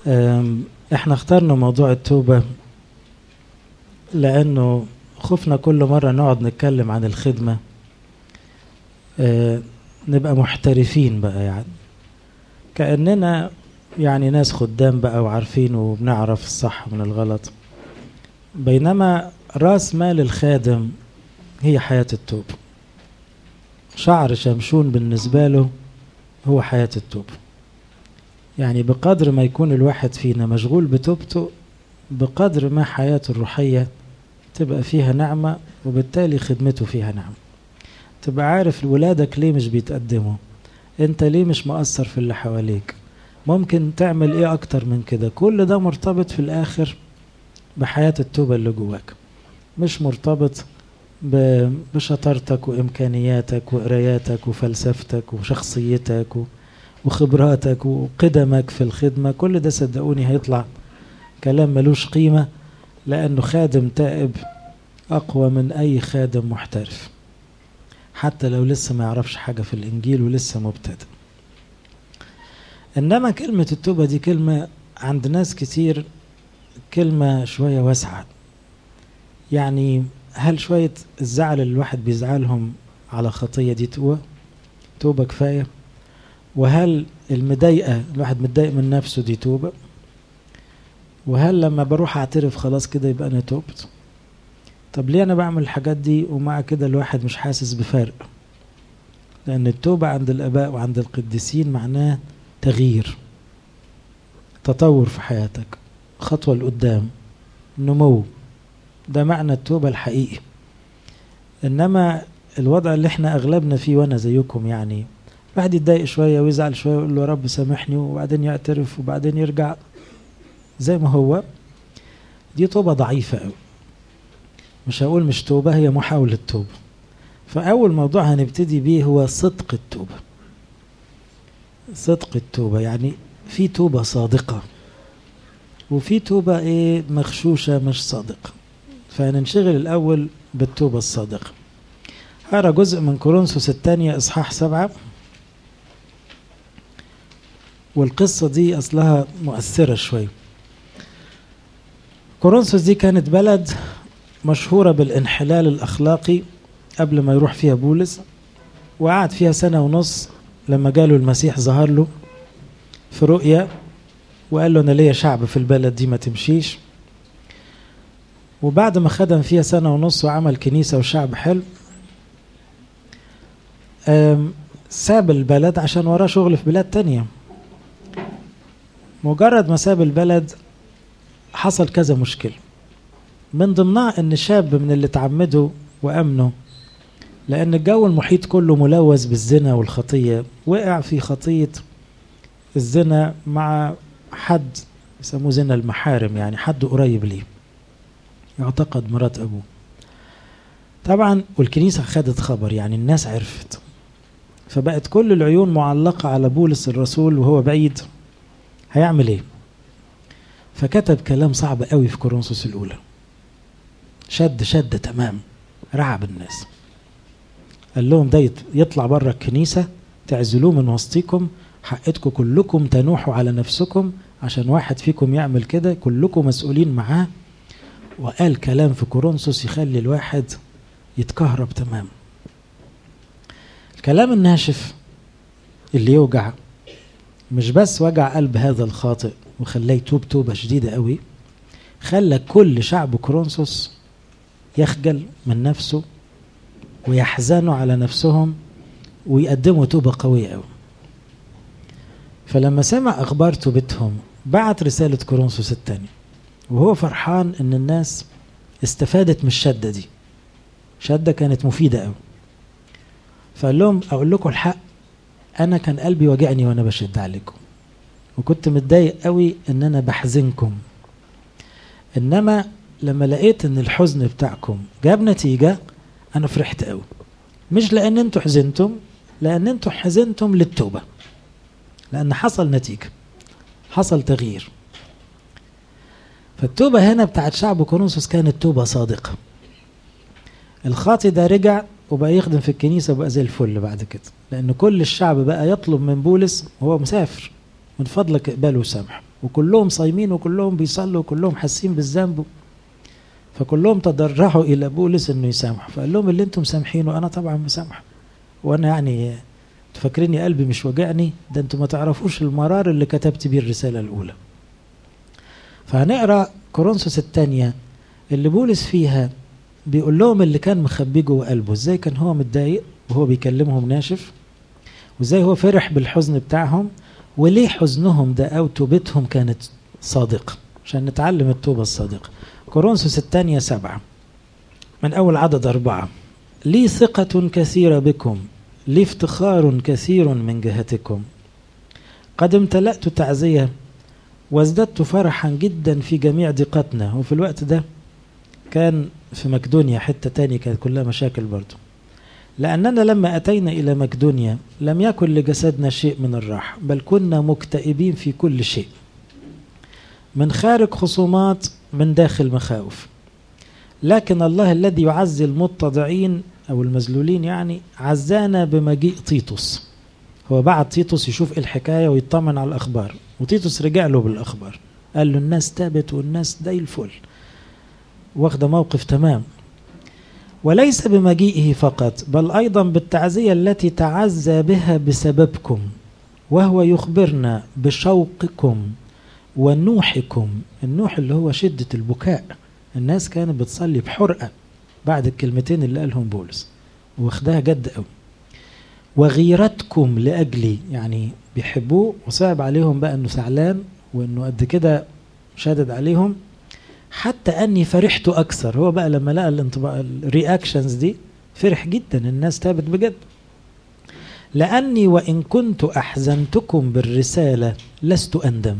أم، احنا اخترنا موضوع التوبة لأنه خفنا كل مرة نقعد نتكلم عن الخدمة أه، نبقى محترفين بقى يعني كأننا يعني ناس خدام بقى وعارفين وبنعرف الصح من الغلط بينما راس مال الخادم هي حياة التوبة شعر شمشون بالنسبة له هو حياة التوبة يعني بقدر ما يكون الواحد فينا مشغول بتوبته بقدر ما حياته الروحية تبقى فيها نعمة وبالتالي خدمته فيها نعمة تبقى عارف ولادك ليه مش بيتقدموا انت ليه مش مؤثر في اللي حواليك ممكن تعمل ايه اكتر من كده كل ده مرتبط في الاخر بحياة التوبة اللي جواك مش مرتبط ب- بشطارتك وامكانياتك وقراياتك وفلسفتك وشخصيتك و- وخبراتك وقدمك في الخدمة كل ده صدقوني هيطلع كلام ملوش قيمة لأنه خادم تائب أقوى من أي خادم محترف حتى لو لسه ما يعرفش حاجة في الإنجيل ولسه مبتدئ إنما كلمة التوبة دي كلمة عند ناس كتير كلمة شوية واسعة يعني هل شوية الزعل اللي الواحد بيزعلهم على خطية دي توبة توبة كفاية وهل المضايقة الواحد متضايق من نفسه دي توبة وهل لما بروح اعترف خلاص كده يبقى انا توبت طب ليه انا بعمل الحاجات دي ومع كده الواحد مش حاسس بفرق لان التوبة عند الاباء وعند القديسين معناه تغيير تطور في حياتك خطوة لقدام نمو ده معنى التوبة الحقيقي انما الوضع اللي احنا اغلبنا فيه وانا زيكم يعني الواحد يتضايق شوية ويزعل شوية ويقول له يا رب سامحني وبعدين يعترف وبعدين يرجع زي ما هو دي توبة ضعيفة قوي مش هقول مش توبة هي محاولة توبة فأول موضوع هنبتدي بيه هو صدق التوبة صدق التوبة يعني في توبة صادقة وفي توبة ايه مغشوشة مش صادقة فهننشغل الأول بالتوبة الصادقة هقرا جزء من كورنثوس الثانية إصحاح سبعة والقصة دي أصلها مؤثرة شوية كورنثوس دي كانت بلد مشهورة بالانحلال الأخلاقي قبل ما يروح فيها بولس وقعد فيها سنة ونص لما جاله المسيح ظهر له في رؤيا وقال له أنا ليا شعب في البلد دي ما تمشيش وبعد ما خدم فيها سنة ونص وعمل كنيسة وشعب حلو آم، ساب البلد عشان وراه شغل في بلاد تانية مجرد ما ساب البلد حصل كذا مشكلة من ضمنها ان شاب من اللي تعمدوا وامنوا لان الجو المحيط كله ملوث بالزنا والخطية وقع في خطية الزنا مع حد يسموه زنا المحارم يعني حد قريب ليه يعتقد مرات ابوه طبعا والكنيسة خدت خبر يعني الناس عرفت فبقت كل العيون معلقة على بولس الرسول وهو بعيد هيعمل ايه فكتب كلام صعب قوي في كورنثوس الاولى شد شد تمام رعب الناس قال لهم ده يت- يطلع بره الكنيسة تعزلوه من وسطكم حقتكم كلكم تنوحوا على نفسكم عشان واحد فيكم يعمل كده كلكم مسؤولين معاه وقال كلام في كورنثوس يخلي الواحد يتكهرب تمام الكلام الناشف اللي يوجع مش بس وجع قلب هذا الخاطئ وخلاه يتوب توبة شديدة قوي خلى كل شعب كورنثوس يخجل من نفسه ويحزنوا على نفسهم ويقدموا توبة قوية قوي فلما سمع أخبار توبتهم بعت رسالة كورنثوس الثانية وهو فرحان إن الناس استفادت من الشدة دي شدة كانت مفيدة قوي فقال لهم أقول لكم الحق أنا كان قلبي واجعني وأنا بشد عليكم وكنت متضايق قوي إن أنا بحزنكم إنما لما لقيت إن الحزن بتاعكم جاب نتيجة أنا فرحت قوي مش لأن أنتوا حزنتم لأن أنتوا حزنتم للتوبة لأن حصل نتيجة حصل تغيير فالتوبة هنا بتاعت شعب كورنثوس كانت توبة صادقة الخاطي ده رجع وبقى يخدم في الكنيسة وبقى زي الفل بعد كده لأن كل الشعب بقى يطلب من بولس وهو مسافر من فضلك اقبله وسامحه وكلهم صايمين وكلهم بيصلوا وكلهم حاسين بالذنب فكلهم تضرعوا الى بولس انه يسامحوا فقال لهم اللي انتم سامحينه انا طبعا مسامحه وانا يعني تفكريني قلبي مش وجعني ده انتم ما تعرفوش المرار اللي كتبت بيه الرساله الاولى فهنقرا كورنثوس الثانيه اللي بولس فيها بيقول لهم اللي كان مخبيه جوه قلبه ازاي كان هو متضايق وهو بيكلمهم ناشف وازاي هو فرح بالحزن بتاعهم وليه حزنهم ده او توبتهم كانت صادقه عشان نتعلم التوبه الصادقه كورنثوس الثانيه سبعه من اول عدد اربعه لي ثقه كثيره بكم لي افتخار كثير من جهتكم قد امتلأت تعزيه وازددت فرحا جدا في جميع ضيقتنا وفي الوقت ده كان في مقدونيا حتة تاني كانت كلها مشاكل برضو لأننا لما أتينا إلى مقدونيا لم يكن لجسدنا شيء من الراحة بل كنا مكتئبين في كل شيء من خارج خصومات من داخل مخاوف لكن الله الذي يعزي المتضعين أو المذلولين يعني عزانا بمجيء تيتوس هو بعت تيتوس يشوف إيه الحكاية ويطمن على الأخبار وتيتوس رجع له بالأخبار قال له الناس تابت والناس زي الفل واخده موقف تمام وليس بمجيئه فقط بل ايضا بالتعزيه التي تعزى بها بسببكم وهو يخبرنا بشوقكم ونوحكم النوح اللي هو شده البكاء الناس كانت بتصلي بحرقه بعد الكلمتين اللي قالهم بولس واخدها جد قوي وغيرتكم لاجلي يعني بيحبوه وصعب عليهم بقى انه زعلان وانه قد كده شادد عليهم حتى اني فرحت اكثر هو بقى لما لقى الانطباع الرياكشنز دي فرح جدا الناس تابت بجد لاني وان كنت احزنتكم بالرساله لست اندم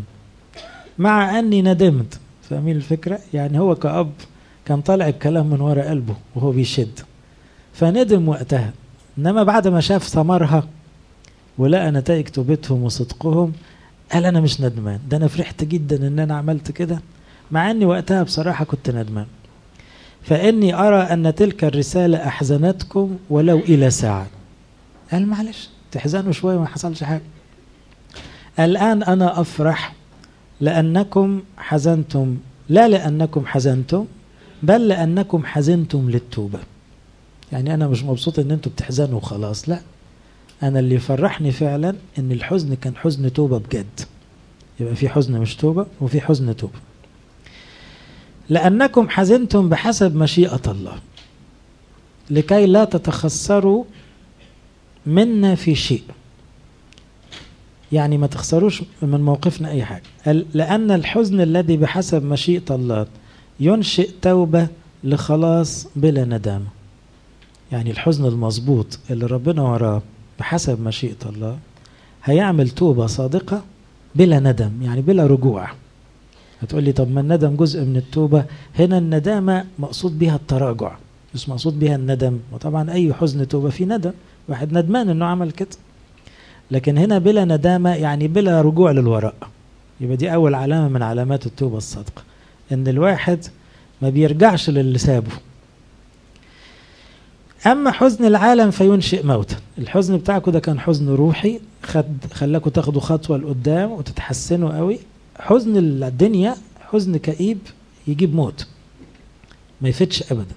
مع اني ندمت فاهمين الفكره يعني هو كاب كان طالع الكلام من ورا قلبه وهو بيشد فندم وقتها انما بعد ما شاف ثمرها ولقى نتائج توبتهم وصدقهم قال انا مش ندمان ده انا فرحت جدا ان انا عملت كده مع اني وقتها بصراحه كنت ندمان فاني ارى ان تلك الرساله احزنتكم ولو الى ساعه قال معلش تحزنوا شويه ما حصلش حاجه الان انا افرح لانكم حزنتم لا لانكم حزنتم بل لانكم حزنتم للتوبه يعني انا مش مبسوط ان انتم بتحزنوا وخلاص لا انا اللي يفرحني فعلا ان الحزن كان حزن توبه بجد يبقى في حزن مش توبه وفي حزن توبه لأنكم حزنتم بحسب مشيئة الله لكي لا تتخسروا منا في شيء يعني ما تخسروش من موقفنا أي حاجة لأن الحزن الذي بحسب مشيئة الله ينشئ توبة لخلاص بلا ندامة يعني الحزن المظبوط اللي ربنا وراه بحسب مشيئة الله هيعمل توبة صادقة بلا ندم يعني بلا رجوع هتقول لي طب ما الندم جزء من التوبة هنا الندامة مقصود بها التراجع مش مقصود بها الندم وطبعا أي حزن توبة فيه ندم واحد ندمان إنه عمل كده لكن هنا بلا ندامة يعني بلا رجوع للوراء يبقى دي أول علامة من علامات التوبة الصادقة إن الواحد ما بيرجعش للي سابه أما حزن العالم فينشئ موتا الحزن بتاعكم ده كان حزن روحي خد خلاكم تاخدوا خطوة لقدام وتتحسنوا قوي حزن الدنيا حزن كئيب يجيب موت ما يفتش ابدا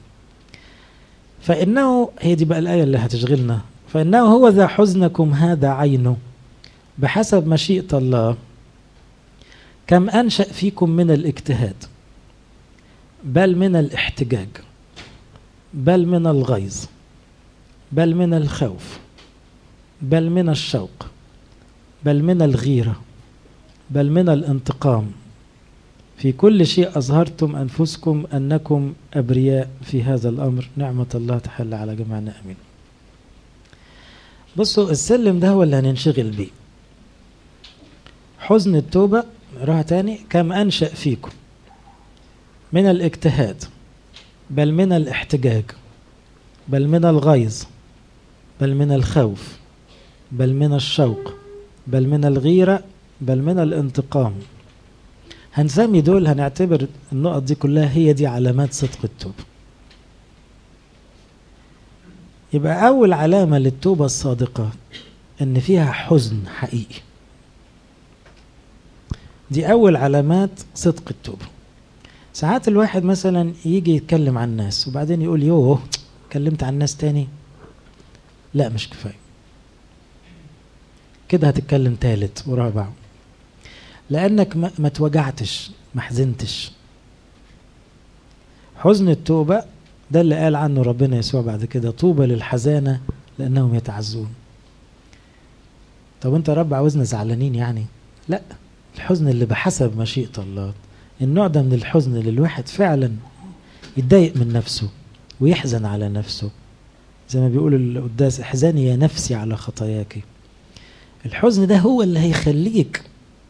فانه هي دي بقى الايه اللي هتشغلنا فانه هو ذا حزنكم هذا عينه بحسب مشيئه الله كم انشا فيكم من الاجتهاد بل من الاحتجاج بل من الغيظ بل من الخوف بل من الشوق بل من الغيره بل من الانتقام في كل شيء أظهرتم أنفسكم أنكم أبرياء في هذا الأمر نعمة الله تحل على جميعنا أمين بصوا السلم ده هو اللي هننشغل بيه حزن التوبة نقراها تاني كم أنشأ فيكم من الاجتهاد بل من الاحتجاج بل من الغيظ بل من الخوف بل من الشوق بل من الغيرة بل من الانتقام هنسمي دول هنعتبر النقط دي كلها هي دي علامات صدق التوبة يبقى أول علامة للتوبة الصادقة إن فيها حزن حقيقي دي أول علامات صدق التوبة ساعات الواحد مثلا يجي يتكلم عن الناس وبعدين يقول يوه كلمت عن الناس تاني لا مش كفاية كده هتتكلم تالت ورابع لأنك ما, ما توجعتش ما حزنتش حزن التوبة ده اللي قال عنه ربنا يسوع بعد كده طوبى للحزانة لأنهم يتعزون طب انت يا رب عاوزنا زعلانين يعني لا الحزن اللي بحسب مشيئة الله النوع ده من الحزن اللي الواحد فعلا يتضايق من نفسه ويحزن على نفسه زي ما بيقول القداس احزني يا نفسي على خطاياك الحزن ده هو اللي هيخليك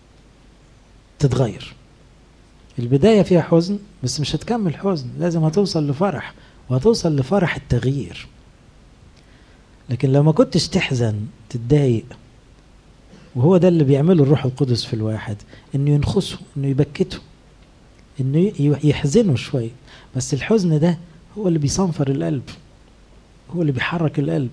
تتغير البداية فيها حزن بس مش هتكمل حزن لازم هتوصل لفرح وهتوصل لفرح التغيير لكن لو ما كنتش تحزن تتضايق وهو ده اللي بيعمله الروح القدس في الواحد انه ينخسه انه يبكته انه يحزنه شوي بس الحزن ده هو اللي بيصنفر القلب هو اللي بيحرك القلب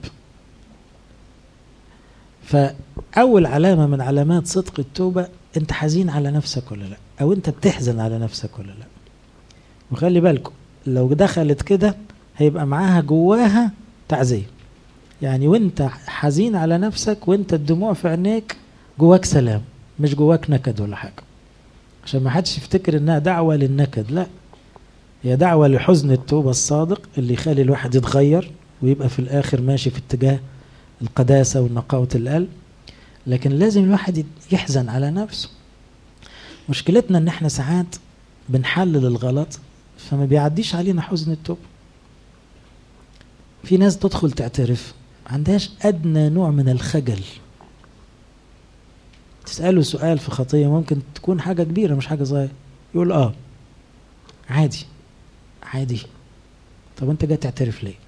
فأول علامة من علامات صدق التوبة أنت حزين على نفسك ولا لا أو أنت بتحزن على نفسك ولا لا وخلي بالكم لو دخلت كده هيبقى معاها جواها تعزية يعني وانت حزين على نفسك وانت الدموع في عينيك جواك سلام مش جواك نكد ولا حاجة عشان ما حدش يفتكر انها دعوة للنكد لا هي دعوة لحزن التوبة الصادق اللي يخلي الواحد يتغير ويبقى في الآخر ماشي في اتجاه القداسة ونقاوة القلب لكن لازم الواحد يحزن على نفسه مشكلتنا ان احنا ساعات بنحلل الغلط فما بيعديش علينا حزن التوبة في ناس تدخل تعترف عندهاش أدنى نوع من الخجل تسأله سؤال في خطية ممكن تكون حاجة كبيرة مش حاجة صغيرة يقول اه عادي عادي طب انت جاي تعترف ليه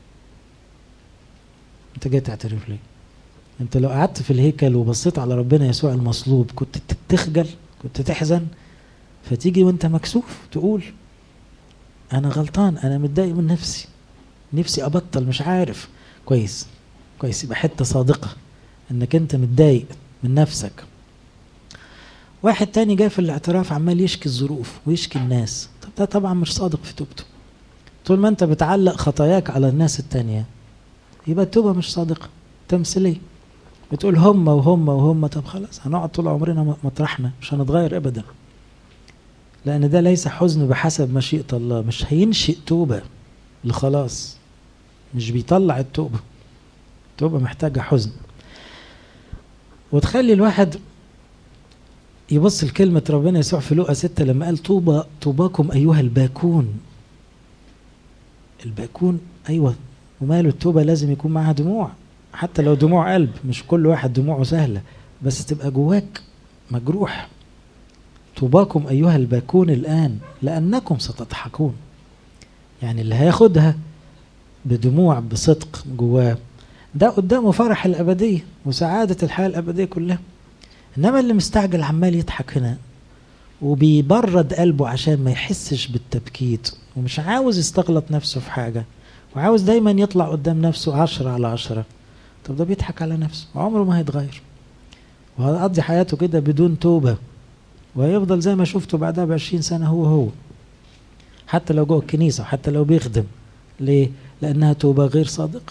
انت جاي تعترف ليه انت لو قعدت في الهيكل وبصيت على ربنا يسوع المصلوب كنت تخجل كنت تحزن فتيجي وانت مكسوف تقول انا غلطان انا متضايق من نفسي نفسي ابطل مش عارف كويس كويس يبقى حته صادقه انك انت متضايق من نفسك واحد تاني جاي في الاعتراف عمال يشكي الظروف ويشكي الناس طب ده طبعا مش صادق في توبته طول ما انت بتعلق خطاياك على الناس التانية يبقى التوبة مش صادقة تمثيلية بتقول هم وهم وهم طب خلاص هنقعد طول عمرنا مطرحنا مش هنتغير ابدا لان ده ليس حزن بحسب مشيئة الله مش هينشئ توبة لخلاص مش بيطلع التوبة التوبة محتاجة حزن وتخلي الواحد يبص لكلمة ربنا يسوع في لقا ستة لما قال طوبى طوباكم أيها الباكون الباكون أيوة وماله التوبة لازم يكون معها دموع حتى لو دموع قلب مش كل واحد دموعه سهلة بس تبقى جواك مجروح طوباكم أيها الباكون الآن لأنكم ستضحكون يعني اللي هياخدها بدموع بصدق جواه ده قدامه فرح الأبدية وسعادة الحياة الأبدية كلها إنما اللي مستعجل عمال يضحك هنا وبيبرد قلبه عشان ما يحسش بالتبكيت ومش عاوز يستغلط نفسه في حاجة وعاوز دايما يطلع قدام نفسه عشرة على عشرة طب ده بيضحك على نفسه وعمره ما هيتغير وهيقضي حياته كده بدون توبة وهيفضل زي ما شفته بعدها بعشرين سنة هو هو حتى لو جوه الكنيسة حتى لو بيخدم ليه؟ لأنها توبة غير صادقة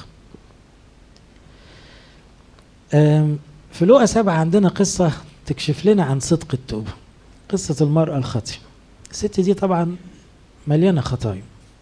في لقا سبعة عندنا قصة تكشف لنا عن صدق التوبة قصة المرأة الخاطئة الست دي طبعا مليانة خطايا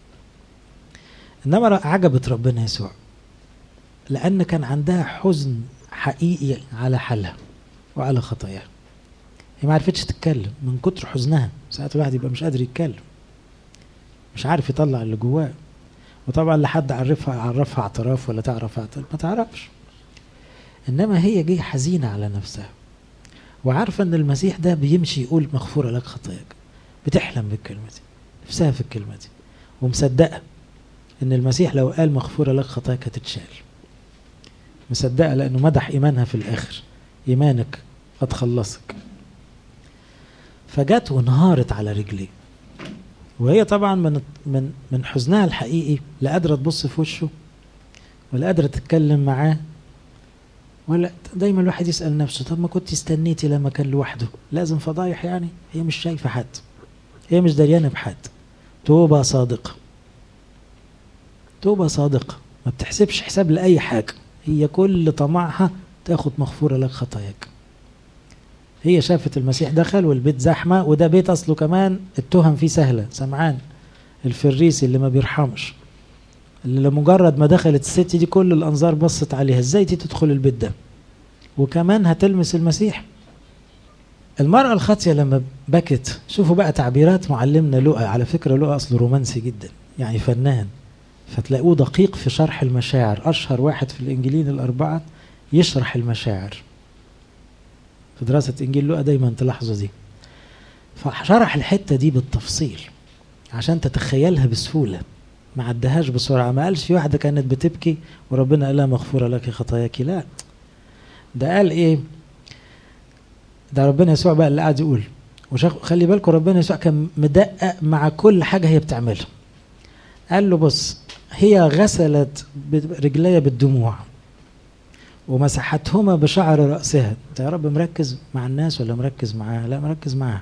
إنما عجبت ربنا يسوع لأن كان عندها حزن حقيقي على حالها وعلى خطاياها هي ما عرفتش تتكلم من كتر حزنها ساعات الواحد يبقى مش قادر يتكلم مش عارف يطلع اللي جواه وطبعا لا حد عرفها عرفها اعتراف ولا تعرف اعتراف ما تعرفش انما هي جايه حزينه على نفسها وعارفه ان المسيح ده بيمشي يقول مغفوره لك خطاياك بتحلم بالكلمه دي نفسها في الكلمه دي ومصدقه ان المسيح لو قال مغفوره لك خطاياك هتتشال مصدقه لانه مدح ايمانها في الاخر ايمانك قد خلصك فجت وانهارت على رجليه وهي طبعا من من من حزنها الحقيقي لا قادره تبص في وشه ولا قادره تتكلم معاه ولا دايما الواحد يسأل نفسه طب ما كنت استنيتي لما كان لوحده لازم فضايح يعني هي مش شايفة حد هي مش دريانة بحد توبة صادقة توبة صادقة ما بتحسبش حساب لأي حاجة هي كل طمعها تاخد مغفورة لك خطاياك هي شافت المسيح دخل والبيت زحمة وده بيت أصله كمان التهم فيه سهلة سمعان الفريسي اللي ما بيرحمش اللي لمجرد ما دخلت الست دي كل الأنظار بصت عليها ازاي دي تدخل البيت ده وكمان هتلمس المسيح المرأة الخاطية لما بكت شوفوا بقى تعبيرات معلمنا لؤى على فكرة لؤى أصله رومانسي جدا يعني فنان فتلاقوه دقيق في شرح المشاعر أشهر واحد في الإنجيلين الأربعة يشرح المشاعر في دراسة إنجيل لؤى دايما تلاحظوا دي فشرح الحتة دي بالتفصيل عشان تتخيلها بسهولة ما عدهاش بسرعة ما قالش في واحدة كانت بتبكي وربنا قال لها مغفورة لك خطاياك لا ده قال ايه ده ربنا يسوع بقى اللي قاعد يقول وخلي بالكم ربنا يسوع كان مدقق مع كل حاجة هي بتعملها قال له بص هي غسلت رجليها بالدموع ومسحتهما بشعر رأسها انت يا رب مركز مع الناس ولا مركز معاها لا مركز معاها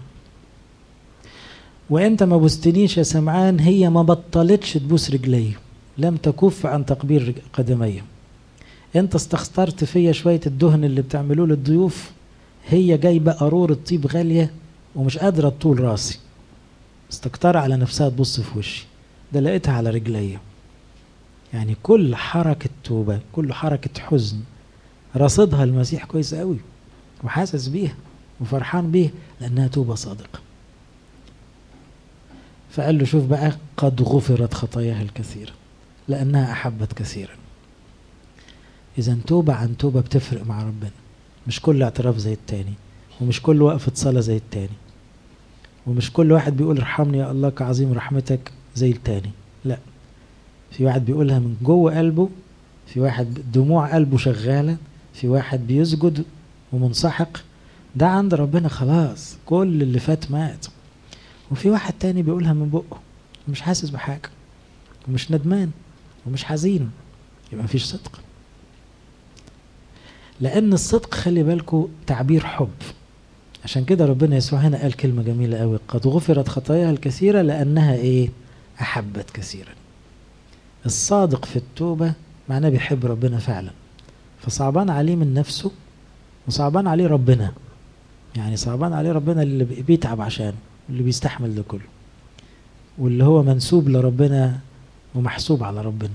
وانت ما بوستنيش يا سمعان هي ما بطلتش تبوس رجلي لم تكف عن تقبير قدمي انت استخسرت فيا شوية الدهن اللي بتعملوه للضيوف هي جايبة قارورة طيب غالية ومش قادرة تطول راسي استكتر على نفسها تبص في وشي ده لقيتها على رجلي يعني كل حركة توبة كل حركة حزن رصدها المسيح كويس قوي وحاسس بيها وفرحان بيها لأنها توبة صادقة فقال له شوف بقى قد غفرت خطاياها الكثيرة لأنها أحبت كثيرا إذا توبة عن توبة بتفرق مع ربنا مش كل اعتراف زي التاني ومش كل وقفة صلاة زي التاني ومش كل واحد بيقول ارحمني يا الله كعظيم رحمتك زي التاني لا في واحد بيقولها من جوه قلبه في واحد دموع قلبه شغالة في واحد بيسجد ومنسحق ده عند ربنا خلاص كل اللي فات مات وفي واحد تاني بيقولها من بقه مش حاسس بحاجة ومش ندمان ومش حزين يبقى مفيش صدق لأن الصدق خلي بالكم تعبير حب عشان كده ربنا يسوع هنا قال كلمة جميلة قوي قد غفرت خطاياها الكثيرة لأنها إيه أحبت كثيرا الصادق في التوبة معناه بيحب ربنا فعلا فصعبان عليه من نفسه وصعبان عليه ربنا يعني صعبان عليه ربنا اللي بيتعب عشانه اللي بيستحمل ده كله واللي هو منسوب لربنا ومحسوب على ربنا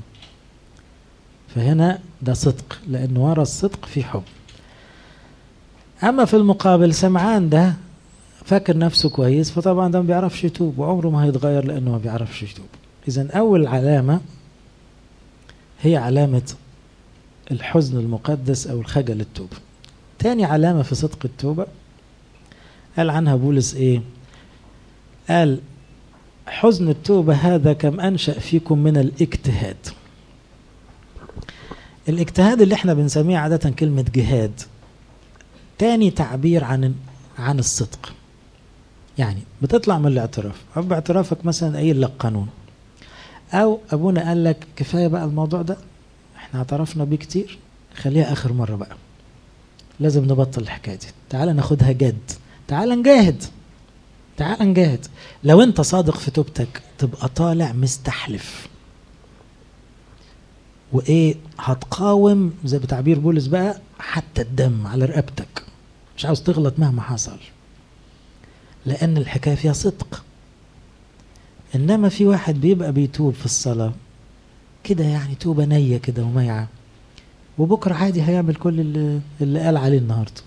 فهنا ده صدق لأن ورا الصدق في حب أما في المقابل سمعان ده فاكر نفسه كويس فطبعا ده ما بيعرفش يتوب وعمره ما هيتغير لأنه ما بيعرفش يتوب إذا أول علامة هي علامة الحزن المقدس أو الخجل التوبة تاني علامة في صدق التوبة قال عنها بولس إيه قال حزن التوبة هذا كم أنشأ فيكم من الاجتهاد الاجتهاد اللي احنا بنسميه عادة كلمة جهاد تاني تعبير عن عن الصدق يعني بتطلع من الاعتراف أو باعترافك مثلا قايل لك قانون أو أبونا قال لك كفاية بقى الموضوع ده احنا اعترفنا بيه كتير خليها آخر مرة بقى لازم نبطل الحكاية دي تعال ناخدها جد تعال نجاهد تعال نجاهد لو انت صادق في توبتك تبقى طالع مستحلف وايه هتقاوم زي بتعبير بولس بقى حتى الدم على رقبتك مش عاوز تغلط مهما حصل لان الحكايه فيها صدق انما في واحد بيبقى بيتوب في الصلاه كده يعني توبه نيه كده وميعه وبكره عادي هيعمل كل اللي, اللي قال عليه النهارده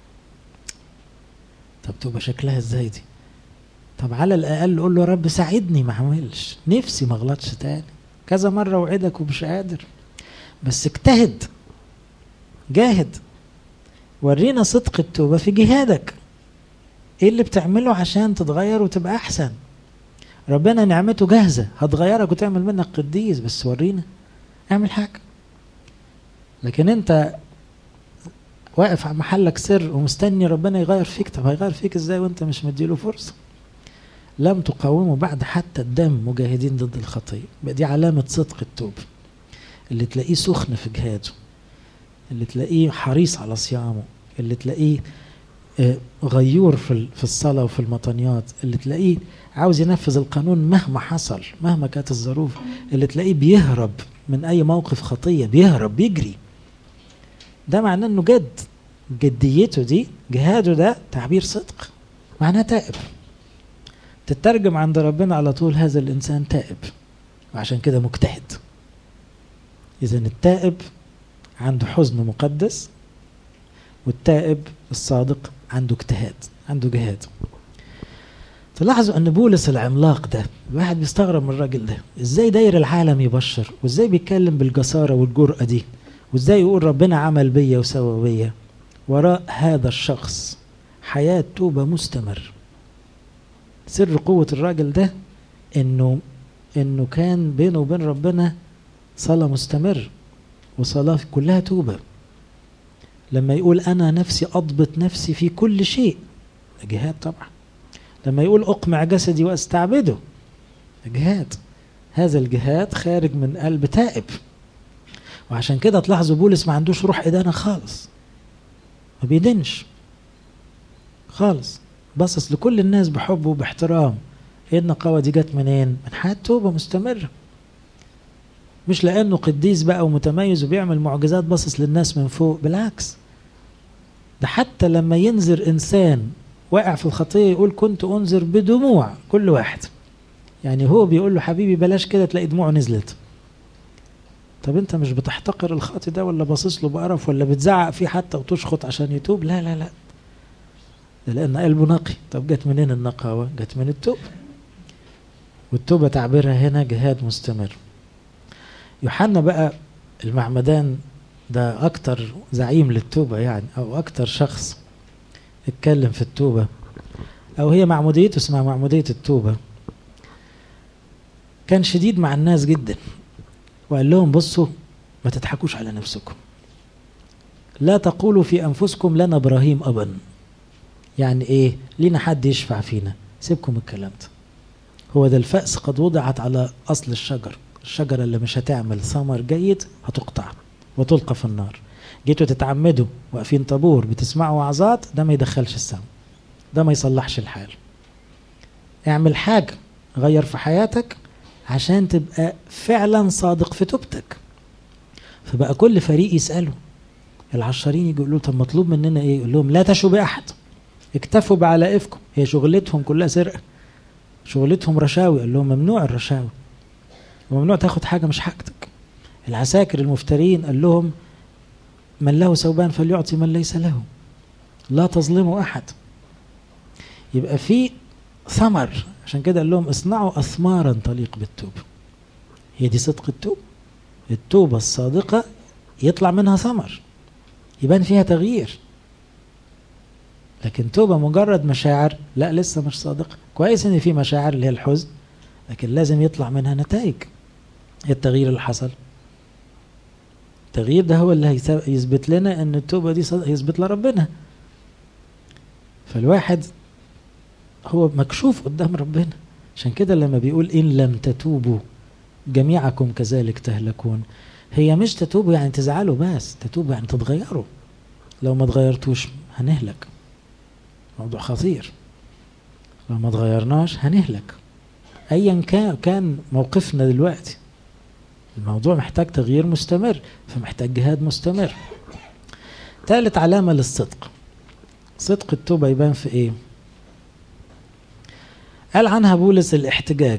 طب توبه شكلها ازاي دي طب على الاقل قول له يا رب ساعدني ما اعملش نفسي ما اغلطش تاني كذا مره وعدك ومش قادر بس اجتهد جاهد ورينا صدق التوبه في جهادك ايه اللي بتعمله عشان تتغير وتبقى احسن ربنا نعمته جاهزه هتغيرك وتعمل منك قديس بس ورينا اعمل حاجه لكن انت واقف على محلك سر ومستني ربنا يغير فيك طب هيغير فيك ازاي وانت مش مديله فرصه لم تقاوموا بعد حتى الدم مجاهدين ضد الخطيه دي علامه صدق التوب اللي تلاقيه سخن في جهاده اللي تلاقيه حريص على صيامه اللي تلاقيه غيور في في الصلاة وفي المطنيات اللي تلاقيه عاوز ينفذ القانون مهما حصل مهما كانت الظروف اللي تلاقيه بيهرب من أي موقف خطية بيهرب بيجري ده معناه إنه جد جديته دي جهاده ده تعبير صدق معناه تائب تترجم عند ربنا على طول هذا الإنسان تائب وعشان كده مجتهد إذا التائب عنده حزن مقدس والتائب الصادق عنده اجتهاد عنده جهاد تلاحظوا ان بولس العملاق ده الواحد بيستغرب من الراجل ده ازاي داير العالم يبشر وازاي بيتكلم بالجسارة والجرأة دي وازاي يقول ربنا عمل بيا وسوى بيا وراء هذا الشخص حياة توبة مستمر سر قوة الراجل ده انه انه كان بينه وبين ربنا صلاة مستمر وصلاة كلها توبة لما يقول أنا نفسي أضبط نفسي في كل شيء جهاد طبعا لما يقول أقمع جسدي وأستعبده جهاد هذا الجهاد خارج من قلب تائب وعشان كده تلاحظوا بولس ما عندوش روح إدانة خالص ما بيدنش خالص باصص لكل الناس بحب وباحترام ايه النقاوة دي جت منين؟ من حياة توبة مستمرة مش لانه قديس بقى ومتميز وبيعمل معجزات باصص للناس من فوق بالعكس ده حتى لما ينذر انسان واقع في الخطيه يقول كنت انذر بدموع كل واحد يعني هو بيقول له حبيبي بلاش كده تلاقي دموعه نزلت طب انت مش بتحتقر الخاطي ده ولا باصص له بقرف ولا بتزعق فيه حتى وتشخط عشان يتوب لا لا لا ده لان قلبه نقي طب جت منين النقاوه جت من التوبه والتوبه تعبيرها هنا جهاد مستمر يوحنا بقى المعمدان ده أكتر زعيم للتوبة يعني أو أكتر شخص اتكلم في التوبة أو هي معموديته اسمها معمودية التوبة كان شديد مع الناس جدا وقال لهم بصوا ما تضحكوش على نفسكم لا تقولوا في أنفسكم لنا إبراهيم أبا يعني إيه لينا حد يشفع فينا سيبكم الكلام ده هو ده الفأس قد وضعت على أصل الشجر الشجرة اللي مش هتعمل ثمر جيد هتقطع وتلقى في النار جيتوا تتعمدوا واقفين طابور بتسمعوا وعظات ده ما يدخلش السم ده ما يصلحش الحال اعمل حاجة غير في حياتك عشان تبقى فعلا صادق في توبتك فبقى كل فريق يسأله العشرين يجوا يقولوا طب مطلوب مننا ايه يقول لهم لا تشوا بأحد اكتفوا بعلائفكم هي شغلتهم كلها سرقة شغلتهم رشاوي قال لهم ممنوع الرشاوي وممنوع تاخد حاجة مش حاجتك العساكر المفترين قال لهم من له ثوبان فليعطي من ليس له لا تظلموا أحد يبقى في ثمر عشان كده قال لهم اصنعوا أثمارا تليق بالتوبة هي دي صدق التوبة التوبة الصادقة يطلع منها ثمر يبان فيها تغيير لكن توبة مجرد مشاعر لا لسه مش صادقة كويس ان في مشاعر اللي هي الحزن لكن لازم يطلع منها نتائج ايه التغيير اللي حصل التغيير ده هو اللي هيثبت لنا ان التوبه دي هيثبت لربنا فالواحد هو مكشوف قدام ربنا عشان كده لما بيقول ان لم تتوبوا جميعكم كذلك تهلكون هي مش تتوبوا يعني تزعلوا بس تتوبوا يعني تتغيروا لو ما تغيرتوش هنهلك موضوع خطير لو ما تغيرناش هنهلك ايا كان كان موقفنا دلوقتي الموضوع محتاج تغيير مستمر فمحتاج جهاد مستمر ثالث علامة للصدق صدق التوبة يبان في ايه قال عنها بولس الاحتجاج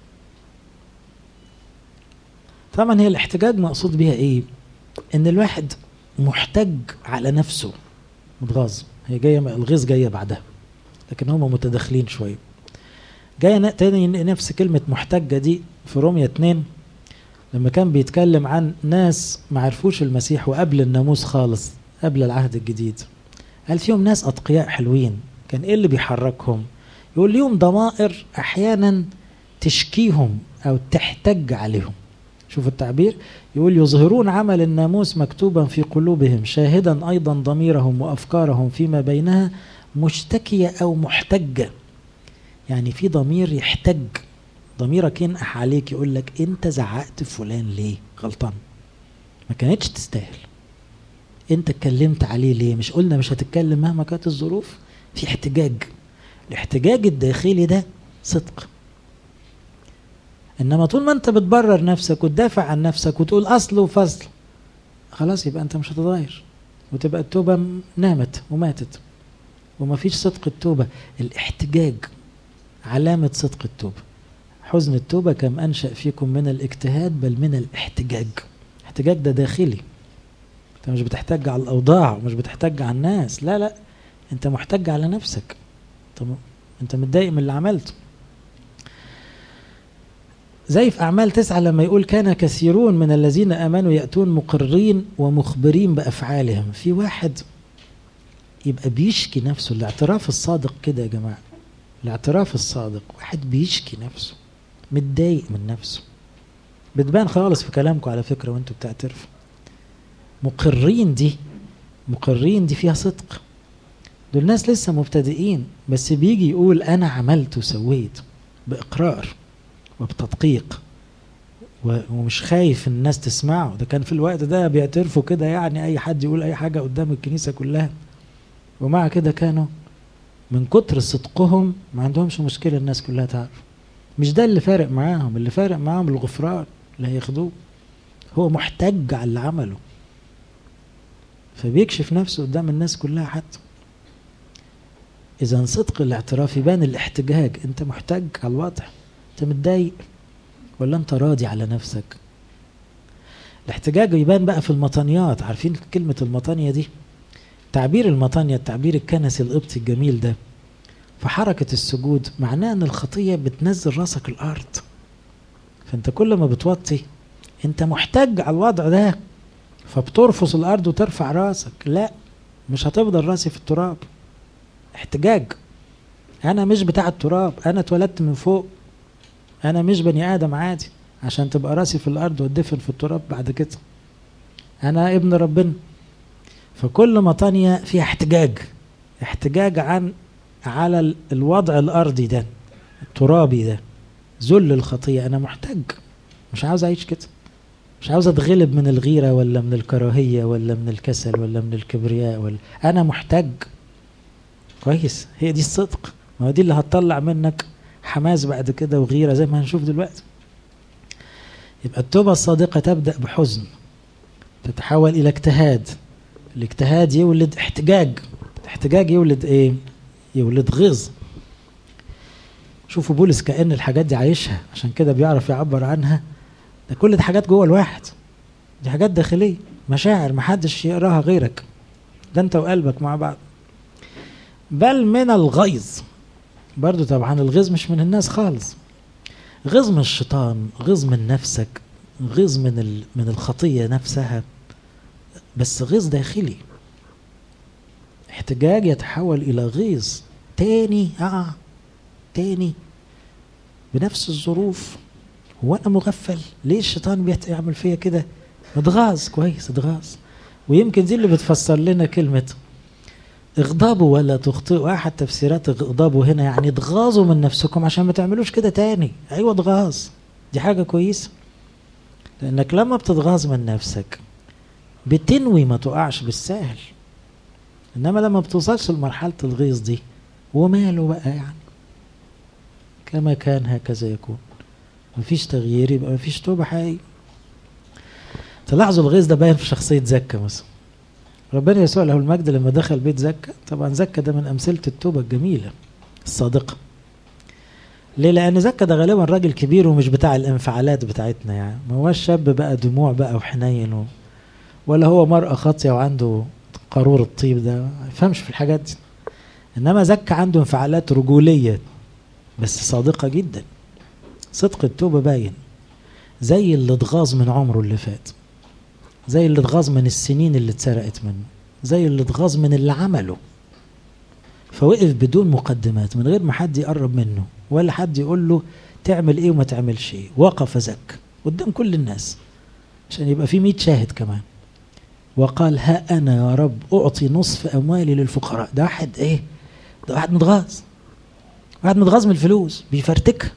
طبعا هي الاحتجاج مقصود بها ايه ان الواحد محتج على نفسه متغاظ هي جايه الغيظ جايه بعدها لكن هم متداخلين شويه جايه تاني نفس كلمه محتجه دي في روميا 2 لما كان بيتكلم عن ناس ما عرفوش المسيح وقبل الناموس خالص قبل العهد الجديد قال فيهم ناس أتقياء حلوين كان إيه اللي بيحركهم يقول ليهم ضمائر أحيانا تشكيهم أو تحتج عليهم شوف التعبير يقول يظهرون عمل الناموس مكتوبا في قلوبهم شاهدا أيضا ضميرهم وأفكارهم فيما بينها مشتكية أو محتجة يعني في ضمير يحتج ضميرك ينقح عليك يقول لك انت زعقت فلان ليه غلطان ما كانتش تستاهل انت اتكلمت عليه ليه مش قلنا مش هتتكلم مهما كانت الظروف في احتجاج الاحتجاج الداخلي ده صدق انما طول ما انت بتبرر نفسك وتدافع عن نفسك وتقول اصل وفصل خلاص يبقى انت مش هتتغير وتبقى التوبه نامت وماتت ومفيش صدق التوبه الاحتجاج علامه صدق التوبه حزن التوبه كم انشا فيكم من الاجتهاد بل من الاحتجاج الاحتجاج ده داخلي انت مش بتحتج على الاوضاع ومش بتحتج على الناس لا لا انت محتج على نفسك طب انت متضايق من اللي عملته زي في أعمال تسعة لما يقول كان كثيرون من الذين آمنوا يأتون مقرين ومخبرين بأفعالهم في واحد يبقى بيشكي نفسه الاعتراف الصادق كده يا جماعة الاعتراف الصادق واحد بيشكي نفسه متضايق من نفسه بتبان خالص في كلامكم على فكرة وانتوا بتعترفوا مقرين دي مقرين دي فيها صدق دول ناس لسه مبتدئين بس بيجي يقول انا عملت وسويت باقرار وبتدقيق ومش خايف الناس تسمعه ده كان في الوقت ده بيعترفوا كده يعني اي حد يقول اي حاجه قدام الكنيسه كلها ومع كده كانوا من كتر صدقهم ما عندهمش مشكله الناس كلها تعرف مش ده اللي فارق معاهم اللي فارق معاهم الغفران اللي هياخدوه هو محتج على اللي عمله فبيكشف نفسه قدام الناس كلها حتى اذا صدق الاعتراف يبان الاحتجاج انت محتج على الوضع انت متضايق ولا انت راضي على نفسك الاحتجاج يبان بقى في المطانيات عارفين كلمة المطانية دي تعبير المطانية التعبير الكنسي القبطي الجميل ده في حركة السجود معناه ان الخطية بتنزل راسك الارض فانت كل ما بتوطي انت محتاج على الوضع ده فبترفص الارض وترفع راسك لا مش هتفضل راسي في التراب احتجاج انا مش بتاع التراب انا اتولدت من فوق انا مش بني ادم عادي عشان تبقى راسي في الارض واتدفن في التراب بعد كده انا ابن ربنا فكل مطانية فيها احتجاج احتجاج عن على الوضع الارضي ده الترابي ده ذل الخطية انا محتاج مش عاوز اعيش كده مش عاوز اتغلب من الغيرة ولا من الكراهية ولا من الكسل ولا من الكبرياء ولا انا محتاج كويس هي دي الصدق ما هو دي اللي هتطلع منك حماس بعد كده وغيرة زي ما هنشوف دلوقتي يبقى التوبة الصادقة تبدأ بحزن تتحول إلى اجتهاد الاجتهاد يولد احتجاج الاحتجاج يولد ايه يولد غيظ شوفوا بولس كأن الحاجات دي عايشها عشان كده بيعرف يعبر عنها ده كل دي حاجات جوه الواحد دي حاجات داخلية مشاعر محدش يقراها غيرك ده انت وقلبك مع بعض بل من الغيظ برضو طبعا الغيظ مش من الناس خالص غيظ من الشيطان غيظ من نفسك غيظ من ال... من الخطيه نفسها بس غيظ داخلي احتجاج يتحول الى غيظ تاني اه تاني بنفس الظروف هو انا مغفل ليه الشيطان بيعمل فيا كده متغاظ كويس اتغاظ ويمكن دي اللي بتفسر لنا كلمه اغضبوا ولا تخطئوا احد تفسيرات اغضبوا هنا يعني اتغاظوا من نفسكم عشان ما تعملوش كده تاني ايوه اتغاظ دي حاجه كويسه لانك لما بتتغاظ من نفسك بتنوي ما تقعش بالسهل انما لما بتوصلش لمرحله الغيظ دي وماله بقى يعني كما كان هكذا يكون مفيش تغيير يبقى مفيش توبه حقيقيه تلاحظوا الغيظ ده باين في شخصيه زكا مثلا ربنا يسوع له المجد لما دخل بيت زكا طبعا زكا ده من امثله التوبه الجميله الصادقه ليه لان زكا ده غالبا راجل كبير ومش بتاع الانفعالات بتاعتنا يعني ما هوش شاب بقى دموع بقى وحنين و... ولا هو مرأة خاطية وعنده قارور الطيب ده ما يفهمش في الحاجات دي انما زكا عنده انفعالات رجولية بس صادقة جدا صدق التوبة باين زي اللي اتغاظ من عمره اللي فات زي اللي اتغاظ من السنين اللي اتسرقت منه زي اللي اتغاظ من اللي عمله فوقف بدون مقدمات من غير ما حد يقرب منه ولا حد يقول له تعمل ايه وما تعملش ايه وقف زك قدام كل الناس عشان يبقى في 100 شاهد كمان وقال ها انا يا رب اعطي نصف اموالي للفقراء ده واحد ايه ده واحد متغاظ واحد متغاظ من الفلوس بيفرتكها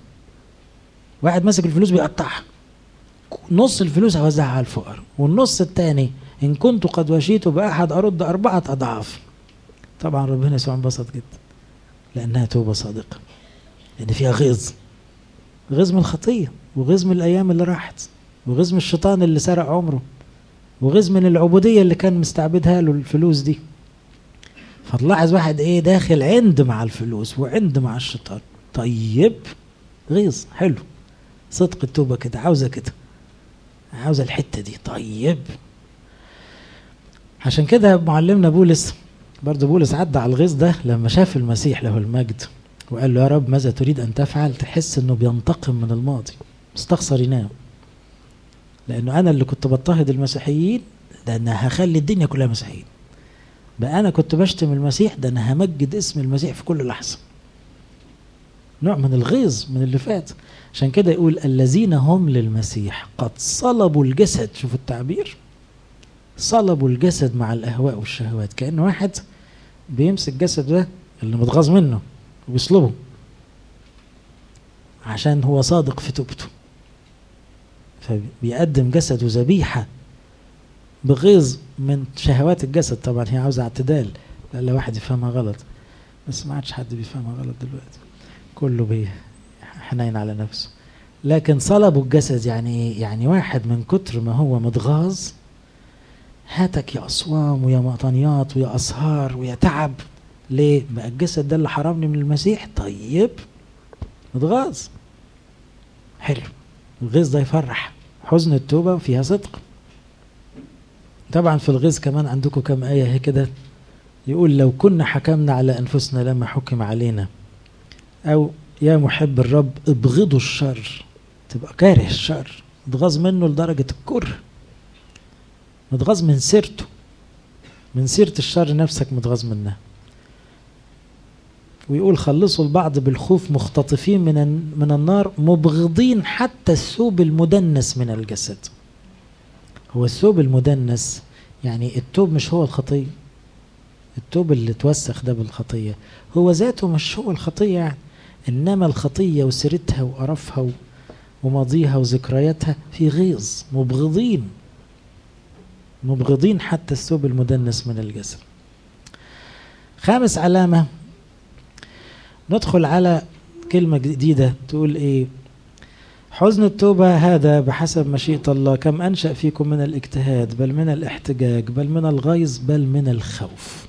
واحد ماسك الفلوس بيقطعها نص الفلوس هوزعها على الفقراء والنص التاني إن كنت قد وشيت بأحد أرد أربعة أضعاف طبعا ربنا يسوع انبسط جدا لأنها توبة صادقة لأن فيها غيظ غيظ من الخطية وغيظ من الأيام اللي راحت وغيظ من الشيطان اللي سرق عمره وغيظ من العبودية اللي كان مستعبدها له الفلوس دي فتلاحظ واحد ايه داخل عند مع الفلوس وعند مع الشيطان طيب غيظ حلو صدق التوبة كده عاوزة كده عاوزة الحتة دي طيب عشان كده معلمنا بولس برضه بولس عدى على الغيظ ده لما شاف المسيح له المجد وقال له يا رب ماذا تريد أن تفعل تحس أنه بينتقم من الماضي مستخسر ينام لأنه أنا اللي كنت بضطهد المسيحيين ده أنا هخلي الدنيا كلها مسيحيين بقى أنا كنت بشتم المسيح ده أنا همجد اسم المسيح في كل لحظة نوع من الغيظ من اللي فات عشان كده يقول الذين هم للمسيح قد صلبوا الجسد شوفوا التعبير صلبوا الجسد مع الأهواء والشهوات كأن واحد بيمسك جسد ده اللي متغاظ منه وبيصلبه عشان هو صادق في توبته فبيقدم جسده ذبيحة بغيظ من شهوات الجسد طبعا هي عاوزة اعتدال لألا واحد يفهمها غلط بس ما عادش حد بيفهمها غلط دلوقتي كله بي حنين على نفسه لكن صلبوا الجسد يعني يعني واحد من كتر ما هو متغاظ هاتك يا أصوام ويا مطنيات ويا أسهار ويا تعب ليه؟ بقى الجسد ده اللي حرمني من المسيح طيب متغاظ حلو الغيظ ده يفرح حزن التوبة فيها صدق طبعا في الغيظ كمان عندكم كم آية هي كده يقول لو كنا حكمنا على أنفسنا لما حكم علينا أو يا محب الرب ابغضوا الشر تبقى كاره الشر متغاظ منه لدرجة الكره متغاظ من سيرته من سيرة الشر نفسك متغاظ منها ويقول خلصوا البعض بالخوف مختطفين من من النار مبغضين حتى الثوب المدنس من الجسد هو الثوب المدنس يعني التوب مش هو الخطية التوب اللي توسخ ده بالخطية هو ذاته مش هو الخطية يعني إنما الخطية وسيرتها وقرفها وماضيها وذكرياتها في غيظ مبغضين مبغضين حتى الثوب المدنس من الجسد خامس علامة ندخل على كلمة جديدة تقول ايه حزن التوبة هذا بحسب مشيئة الله كم أنشأ فيكم من الاجتهاد بل من الاحتجاج بل من الغيظ بل من الخوف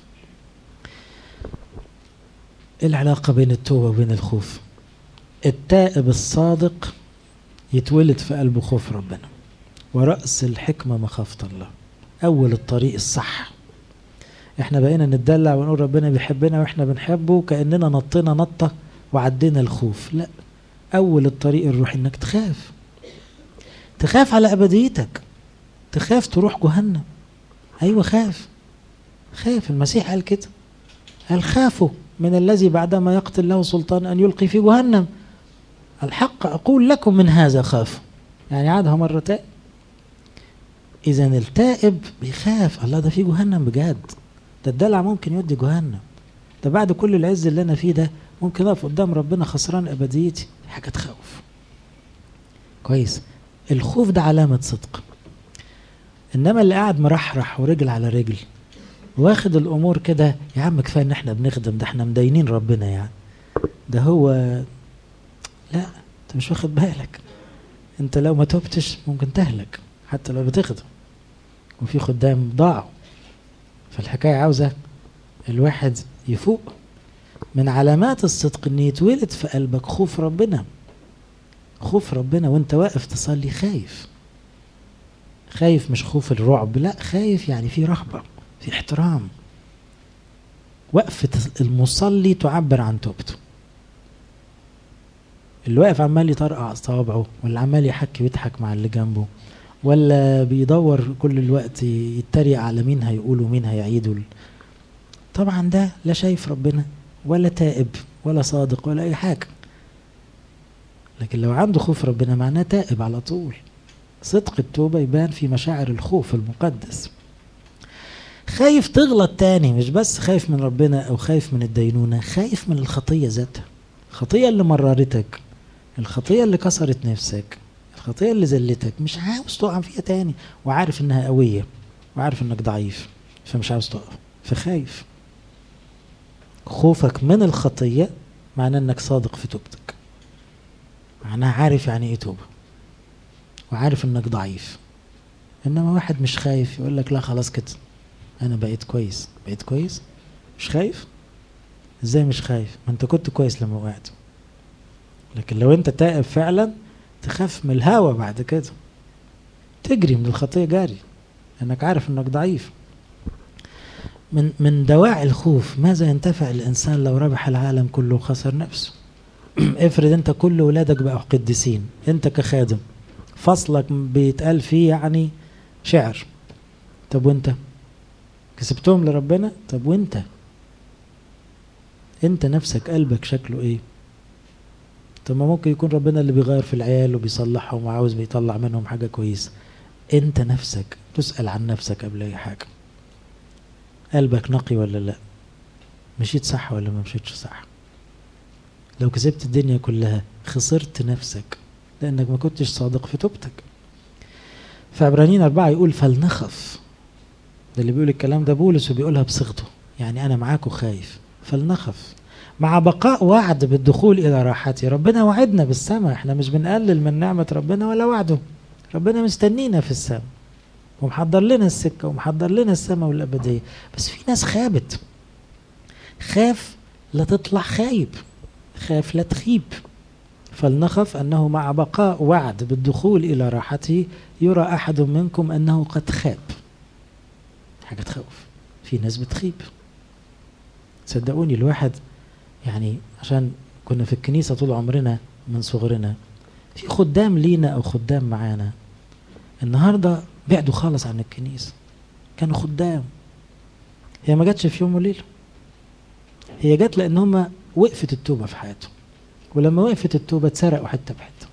ايه العلاقة بين التوبة وبين الخوف التائب الصادق يتولد في قلبه خوف ربنا ورأس الحكمة مخافة الله أول الطريق الصح احنا بقينا نتدلع ونقول ربنا بيحبنا واحنا بنحبه كأننا نطينا نطة وعدينا الخوف لا أول الطريق الروحي إنك تخاف تخاف على أبديتك تخاف تروح جهنم أيوة خاف خاف المسيح قال كده قال خافوا من الذي بعدما يقتل له سلطان أن يلقي في جهنم الحق أقول لكم من هذا خافوا يعني عادها مرتين إذا التائب بيخاف الله ده في جهنم بجد ده الدلع ممكن يودي جهنم ده بعد كل العز اللي أنا فيه ده ممكن أقف قدام ربنا خسران أبديتي حاجة تخوف كويس الخوف ده علامة صدق إنما اللي قاعد مرحرح ورجل على رجل واخد الأمور كده يا عم كفاية إن إحنا بنخدم ده إحنا مدينين ربنا يعني ده هو لا أنت مش واخد بالك أنت لو ما توبتش ممكن تهلك حتى لو بتخدم وفي خدام ضاعوا فالحكاية عاوزة الواحد يفوق من علامات الصدق ان يتولد في قلبك خوف ربنا خوف ربنا وانت واقف تصلي خايف خايف مش خوف الرعب لا خايف يعني في رهبة في احترام وقفة المصلي تعبر عن توبته اللي واقف عمال يطرقع صوابعه ولا عمال يحكي ويضحك مع اللي جنبه ولا بيدور كل الوقت يتريق على مين هيقول ومين هيعيدوا طبعا ده لا شايف ربنا ولا تائب ولا صادق ولا اي حاجه لكن لو عنده خوف ربنا معناه تائب على طول صدق التوبه يبان في مشاعر الخوف المقدس خايف تغلط تاني مش بس خايف من ربنا او خايف من الدينونه خايف من الخطيه ذاتها الخطيه اللي مررتك الخطيه اللي كسرت نفسك الخطيه اللي زلتك مش عاوز تقع فيها تاني وعارف انها قويه وعارف انك ضعيف فمش عاوز تقف فخايف خوفك من الخطية معناه انك صادق في توبتك معناها عارف يعني ايه توبة وعارف انك ضعيف انما واحد مش خايف يقول لك لا خلاص كده انا بقيت كويس بقيت كويس مش خايف ازاي مش خايف ما انت كنت كويس لما وقعت لكن لو انت تائب فعلا تخاف من الهوى بعد كده تجري من الخطيه جاري انك عارف انك ضعيف من من دواعي الخوف ماذا ينتفع الانسان لو ربح العالم كله وخسر نفسه افرض انت كل ولادك بقوا قديسين انت كخادم فصلك بيتقال فيه يعني شعر طب وانت كسبتهم لربنا طب وانت انت نفسك قلبك شكله ايه طب ما ممكن يكون ربنا اللي بيغير في العيال وبيصلحهم وعاوز بيطلع منهم حاجه كويسه انت نفسك تسال عن نفسك قبل اي حاجه قلبك نقي ولا لا مشيت صح ولا ما مشيتش صح لو كسبت الدنيا كلها خسرت نفسك لانك ما كنتش صادق في توبتك فعبرانيين أربعة يقول فلنخف ده اللي بيقول الكلام ده بولس وبيقولها بصيغته يعني أنا معاكم خايف فلنخف مع بقاء وعد بالدخول إلى راحته ربنا وعدنا بالسماء احنا مش بنقلل من نعمة ربنا ولا وعده ربنا مستنينا في السماء ومحضر لنا السكة ومحضر لنا السماء والأبدية بس في ناس خابت خاف لا تطلع خايب خاف لا تخيب فلنخف أنه مع بقاء وعد بالدخول إلى راحته يرى أحد منكم أنه قد خاب حاجة تخوف في ناس بتخيب صدقوني الواحد يعني عشان كنا في الكنيسة طول عمرنا من صغرنا في خدام لينا أو خدام معانا النهاردة بعدوا خالص عن الكنيسة كانوا خدام هي ما جاتش في يوم وليلة هي جت لأن هم وقفت التوبة في حياتهم ولما وقفت التوبة اتسرقوا حتة بحتة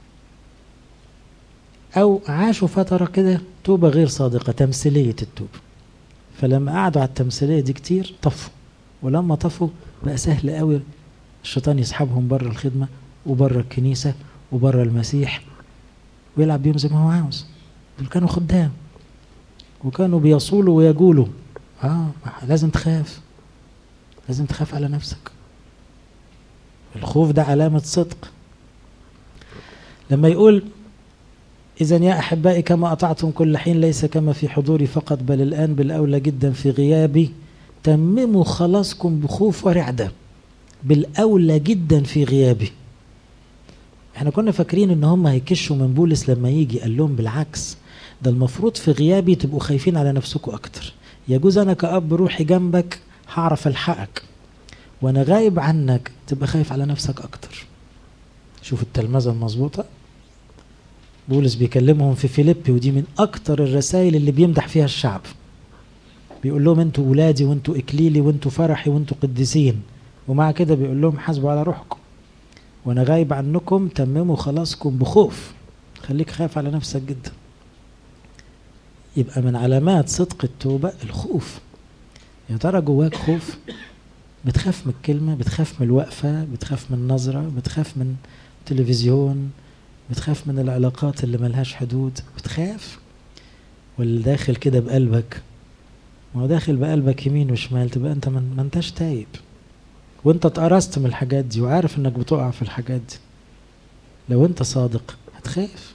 أو عاشوا فترة كده توبة غير صادقة تمثيلية التوبة فلما قعدوا على التمثيلية دي كتير طفوا ولما طفوا بقى سهل قوي الشيطان يسحبهم بره الخدمة وبره الكنيسة وبره المسيح ويلعب بيهم زي ما هو عاوز دول كانوا خدام وكانوا بيصولوا ويجولوا اه لازم تخاف لازم تخاف على نفسك الخوف ده علامة صدق لما يقول إذا يا أحبائي كما أطعتم كل حين ليس كما في حضوري فقط بل الآن بالأولى جدا في غيابي تمموا خلاصكم بخوف ورعدة بالأولى جدا في غيابي احنا كنا فاكرين ان هم هيكشوا من بولس لما يجي قال لهم بالعكس ده المفروض في غيابي تبقوا خايفين على نفسكم اكتر يجوز انا كأب روحي جنبك هعرف الحقك وانا غايب عنك تبقى خايف على نفسك اكتر شوف التلمذة المظبوطة بولس بيكلمهم في فيليبي ودي من اكتر الرسائل اللي بيمدح فيها الشعب بيقول لهم انتوا ولادي وانتوا اكليلي وانتوا فرحي وانتوا قديسين ومع كده بيقول لهم حاسبوا على روحكم وانا غايب عنكم تمموا خلاصكم بخوف خليك خايف على نفسك جدا يبقى من علامات صدق التوبة الخوف يا ترى جواك خوف بتخاف من الكلمة بتخاف من الوقفة بتخاف من النظرة بتخاف من التلفزيون بتخاف من العلاقات اللي ملهاش حدود بتخاف واللي داخل كده بقلبك ما هو داخل بقلبك يمين وشمال تبقى انت ما انتش تايب وانت اتقرصت من الحاجات دي وعارف انك بتقع في الحاجات دي لو انت صادق هتخاف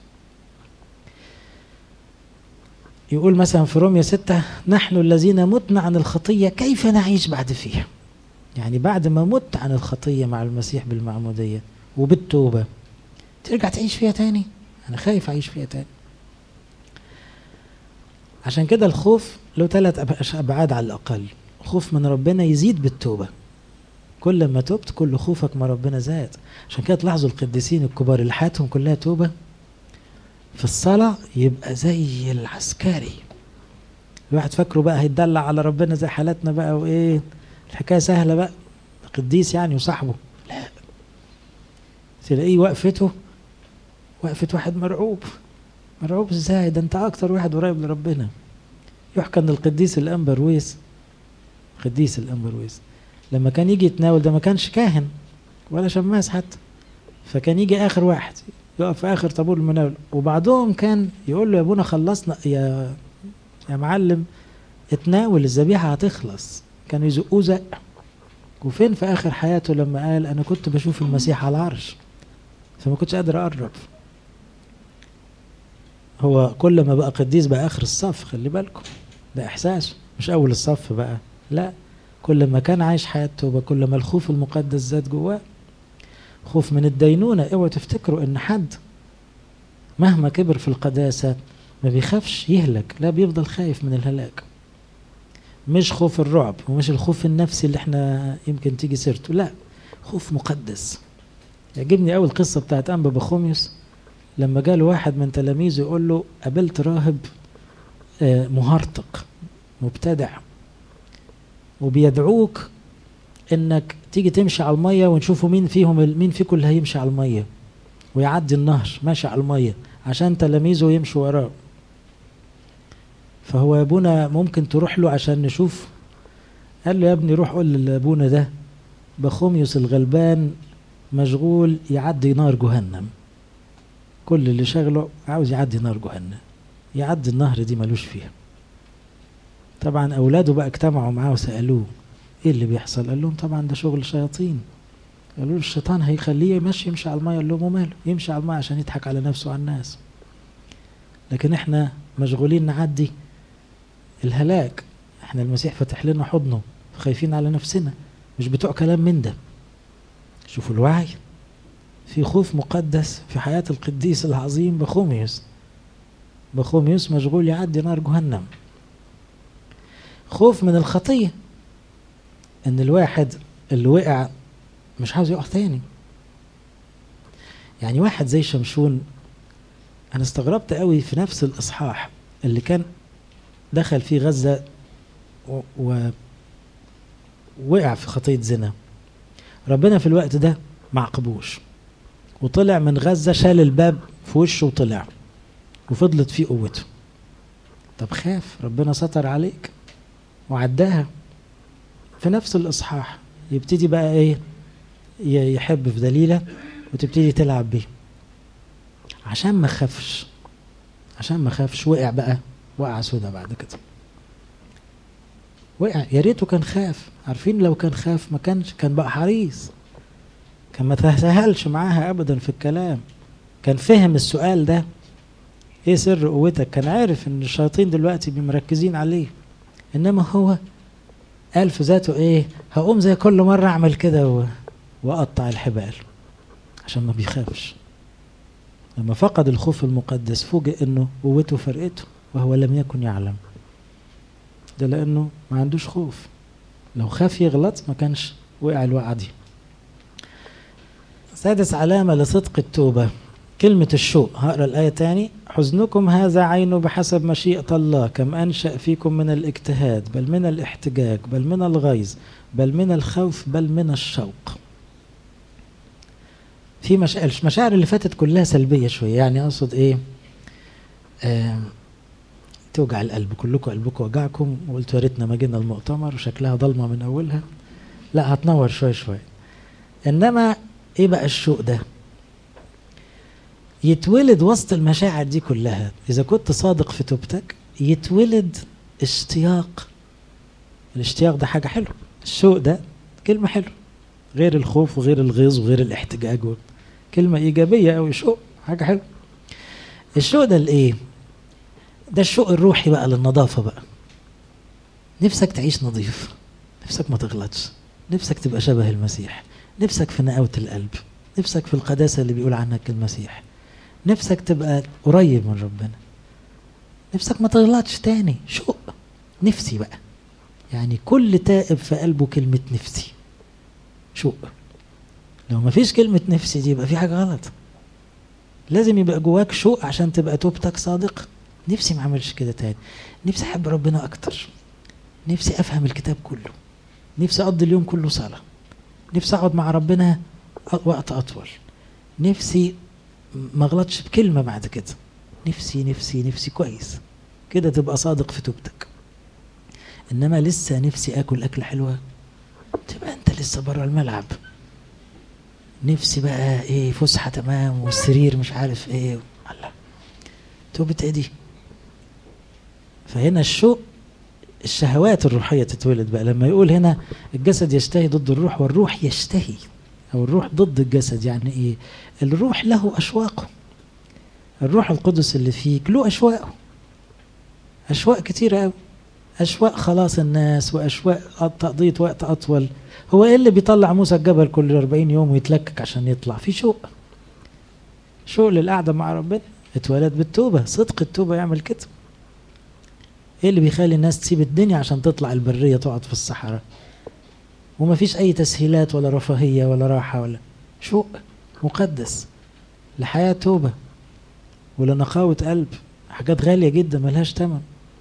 يقول مثلا في رومية ستة نحن الذين متنا عن الخطية كيف نعيش بعد فيها يعني بعد ما مت عن الخطية مع المسيح بالمعمودية وبالتوبة ترجع تعيش فيها تاني أنا خايف أعيش فيها تاني عشان كده الخوف له ثلاث أبعاد على الأقل خوف من ربنا يزيد بالتوبة كل ما تبت كل خوفك ما ربنا زاد عشان كده تلاحظوا القديسين الكبار اللي حياتهم كلها توبة في الصلاة يبقى زي العسكري الواحد فاكره بقى هيتدلع على ربنا زي حالاتنا بقى وايه الحكاية سهلة بقى قديس يعني وصاحبه لا تلاقيه وقفته وقفة واحد مرعوب مرعوب ازاي ده انت اكتر واحد قريب لربنا يحكى ان القديس الانبرويس قديس الانبرويس لما كان يجي يتناول ده ما كانش كاهن ولا شماس حتى فكان يجي اخر واحد يقف في اخر طابور المناول وبعضهم كان يقول له يا ابونا خلصنا يا يا معلم اتناول الذبيحة هتخلص كانوا يزقوه زق وفين في آخر حياته لما قال أنا كنت بشوف المسيح على العرش فما كنتش قادر أقرب هو كل ما بقى قديس بقى آخر الصف خلي بالكم ده إحساسه مش أول الصف بقى لا كل ما كان عايش حياته بقى كل ما الخوف المقدس زاد جواه خوف من الدينونة اوعوا تفتكروا ان حد مهما كبر في القداسة ما بيخافش يهلك لا بيفضل خايف من الهلاك مش خوف الرعب ومش الخوف النفسي اللي احنا يمكن تيجي سيرته لا خوف مقدس يعجبني أول القصة بتاعت أنبا بخوميوس لما جاله واحد من تلاميذه يقول له قابلت راهب مهرطق مبتدع وبيدعوك انك تيجي تمشي على الميه ونشوفوا مين فيهم مين فيكم اللي هيمشي على الميه ويعدي النهر ماشي على الميه عشان تلاميذه يمشوا وراه فهو يا ابونا ممكن تروح له عشان نشوف قال له يا ابني روح قول لابونا ده بخوميوس الغلبان مشغول يعدي نار جهنم كل اللي شغله عاوز يعدي نار جهنم يعدي النهر دي ملوش فيها طبعا اولاده بقى اجتمعوا معاه وسالوه ايه اللي بيحصل قال لهم طبعا ده شغل شياطين قالوا له الشيطان هيخليه يمشي يمشي على الميه قال لهم وماله يمشي على الميه عشان يضحك على نفسه وعلى الناس لكن احنا مشغولين نعدي الهلاك احنا المسيح فتح لنا حضنه خايفين على نفسنا مش بتوع كلام من ده شوفوا الوعي في خوف مقدس في حياة القديس العظيم بخوميوس بخوميوس مشغول يعدي نار جهنم خوف من الخطية ان الواحد اللي وقع مش عاوز يقع تاني يعني واحد زي شمشون انا استغربت قوي في نفس الاصحاح اللي كان دخل فيه غزة و... و... وقع في خطية زنا ربنا في الوقت ده ما عاقبوش وطلع من غزة شال الباب في وشه وطلع وفضلت فيه قوته طب خاف ربنا ستر عليك وعداها في نفس الإصحاح يبتدي بقى إيه يحب في دليلة وتبتدي تلعب بيه عشان ما خافش عشان ما خافش وقع بقى وقع سودا بعد كده وقع يا ريته كان خاف عارفين لو كان خاف ما كانش كان بقى حريص كان ما تسهلش معاها ابدا في الكلام كان فهم السؤال ده ايه سر قوتك كان عارف ان الشياطين دلوقتي مركزين عليه انما هو قال في ذاته ايه هقوم زي كل مرة اعمل كده و... واقطع الحبال عشان ما بيخافش لما فقد الخوف المقدس فوجئ انه قوته فرقته وهو لم يكن يعلم ده لانه ما عندوش خوف لو خاف يغلط ما كانش وقع الوقعه دي سادس علامة لصدق التوبة كلمة الشوق هقرا الآية تاني حزنكم هذا عين بحسب مشيئة الله كم أنشأ فيكم من الاجتهاد بل من الاحتجاج بل من الغيظ بل من الخوف بل من الشوق في مش... المشاعر اللي فاتت كلها سلبية شوية يعني أقصد إيه آه... توجع القلب كلكم قلبكم وجعكم وقلتوا يا ريتنا ما جينا المؤتمر وشكلها ضلمة من أولها لا هتنور شوية شوية إنما إيه بقى الشوق ده يتولد وسط المشاعر دي كلها إذا كنت صادق في توبتك يتولد اشتياق الاشتياق ده حاجة حلوة الشوق ده كلمة حلوة غير الخوف وغير الغيظ وغير الاحتجاج كلمة إيجابية أو شوق حاجة حلوة الشوق ده لإيه؟ ده الشوق الروحي بقى للنظافة بقى نفسك تعيش نظيف نفسك ما تغلطش نفسك تبقى شبه المسيح نفسك في نقاوة القلب نفسك في القداسة اللي بيقول عنك المسيح نفسك تبقى قريب من ربنا نفسك ما تغلطش تاني شوق نفسي بقى يعني كل تائب في قلبه كلمة نفسي شوق لو ما فيش كلمة نفسي دي يبقى في حاجة غلط لازم يبقى جواك شوق عشان تبقى توبتك صادق نفسي ما اعملش كده تاني نفسي احب ربنا اكتر نفسي افهم الكتاب كله نفسي اقضي اليوم كله صلاه نفسي اقعد مع ربنا وقت اطول نفسي ما اغلطش بكلمه بعد كده نفسي نفسي نفسي كويس كده تبقى صادق في توبتك انما لسه نفسي اكل اكله حلوه تبقى انت لسه بره الملعب نفسي بقى ايه فسحه تمام والسرير مش عارف ايه الله توبه ايه دي فهنا الشوق الشهوات الروحية تتولد بقى لما يقول هنا الجسد يشتهي ضد الروح والروح يشتهي أو الروح ضد الجسد يعني إيه الروح له أشواقه الروح القدس اللي فيك له أشواقه أشواق كتيرة أوي أشواق خلاص الناس وأشواق تقضية وقت أطول هو إيه اللي بيطلع موسى الجبل كل 40 يوم ويتلكك عشان يطلع في شوق شوق للقعدة مع ربنا اتولد بالتوبة صدق التوبة يعمل كده ايه اللي بيخلي الناس تسيب الدنيا عشان تطلع البرية تقعد في الصحراء وما فيش اي تسهيلات ولا رفاهية ولا راحة ولا شوق مقدس لحياة توبة ولنقاوة قلب حاجات غالية جدا ملهاش تمن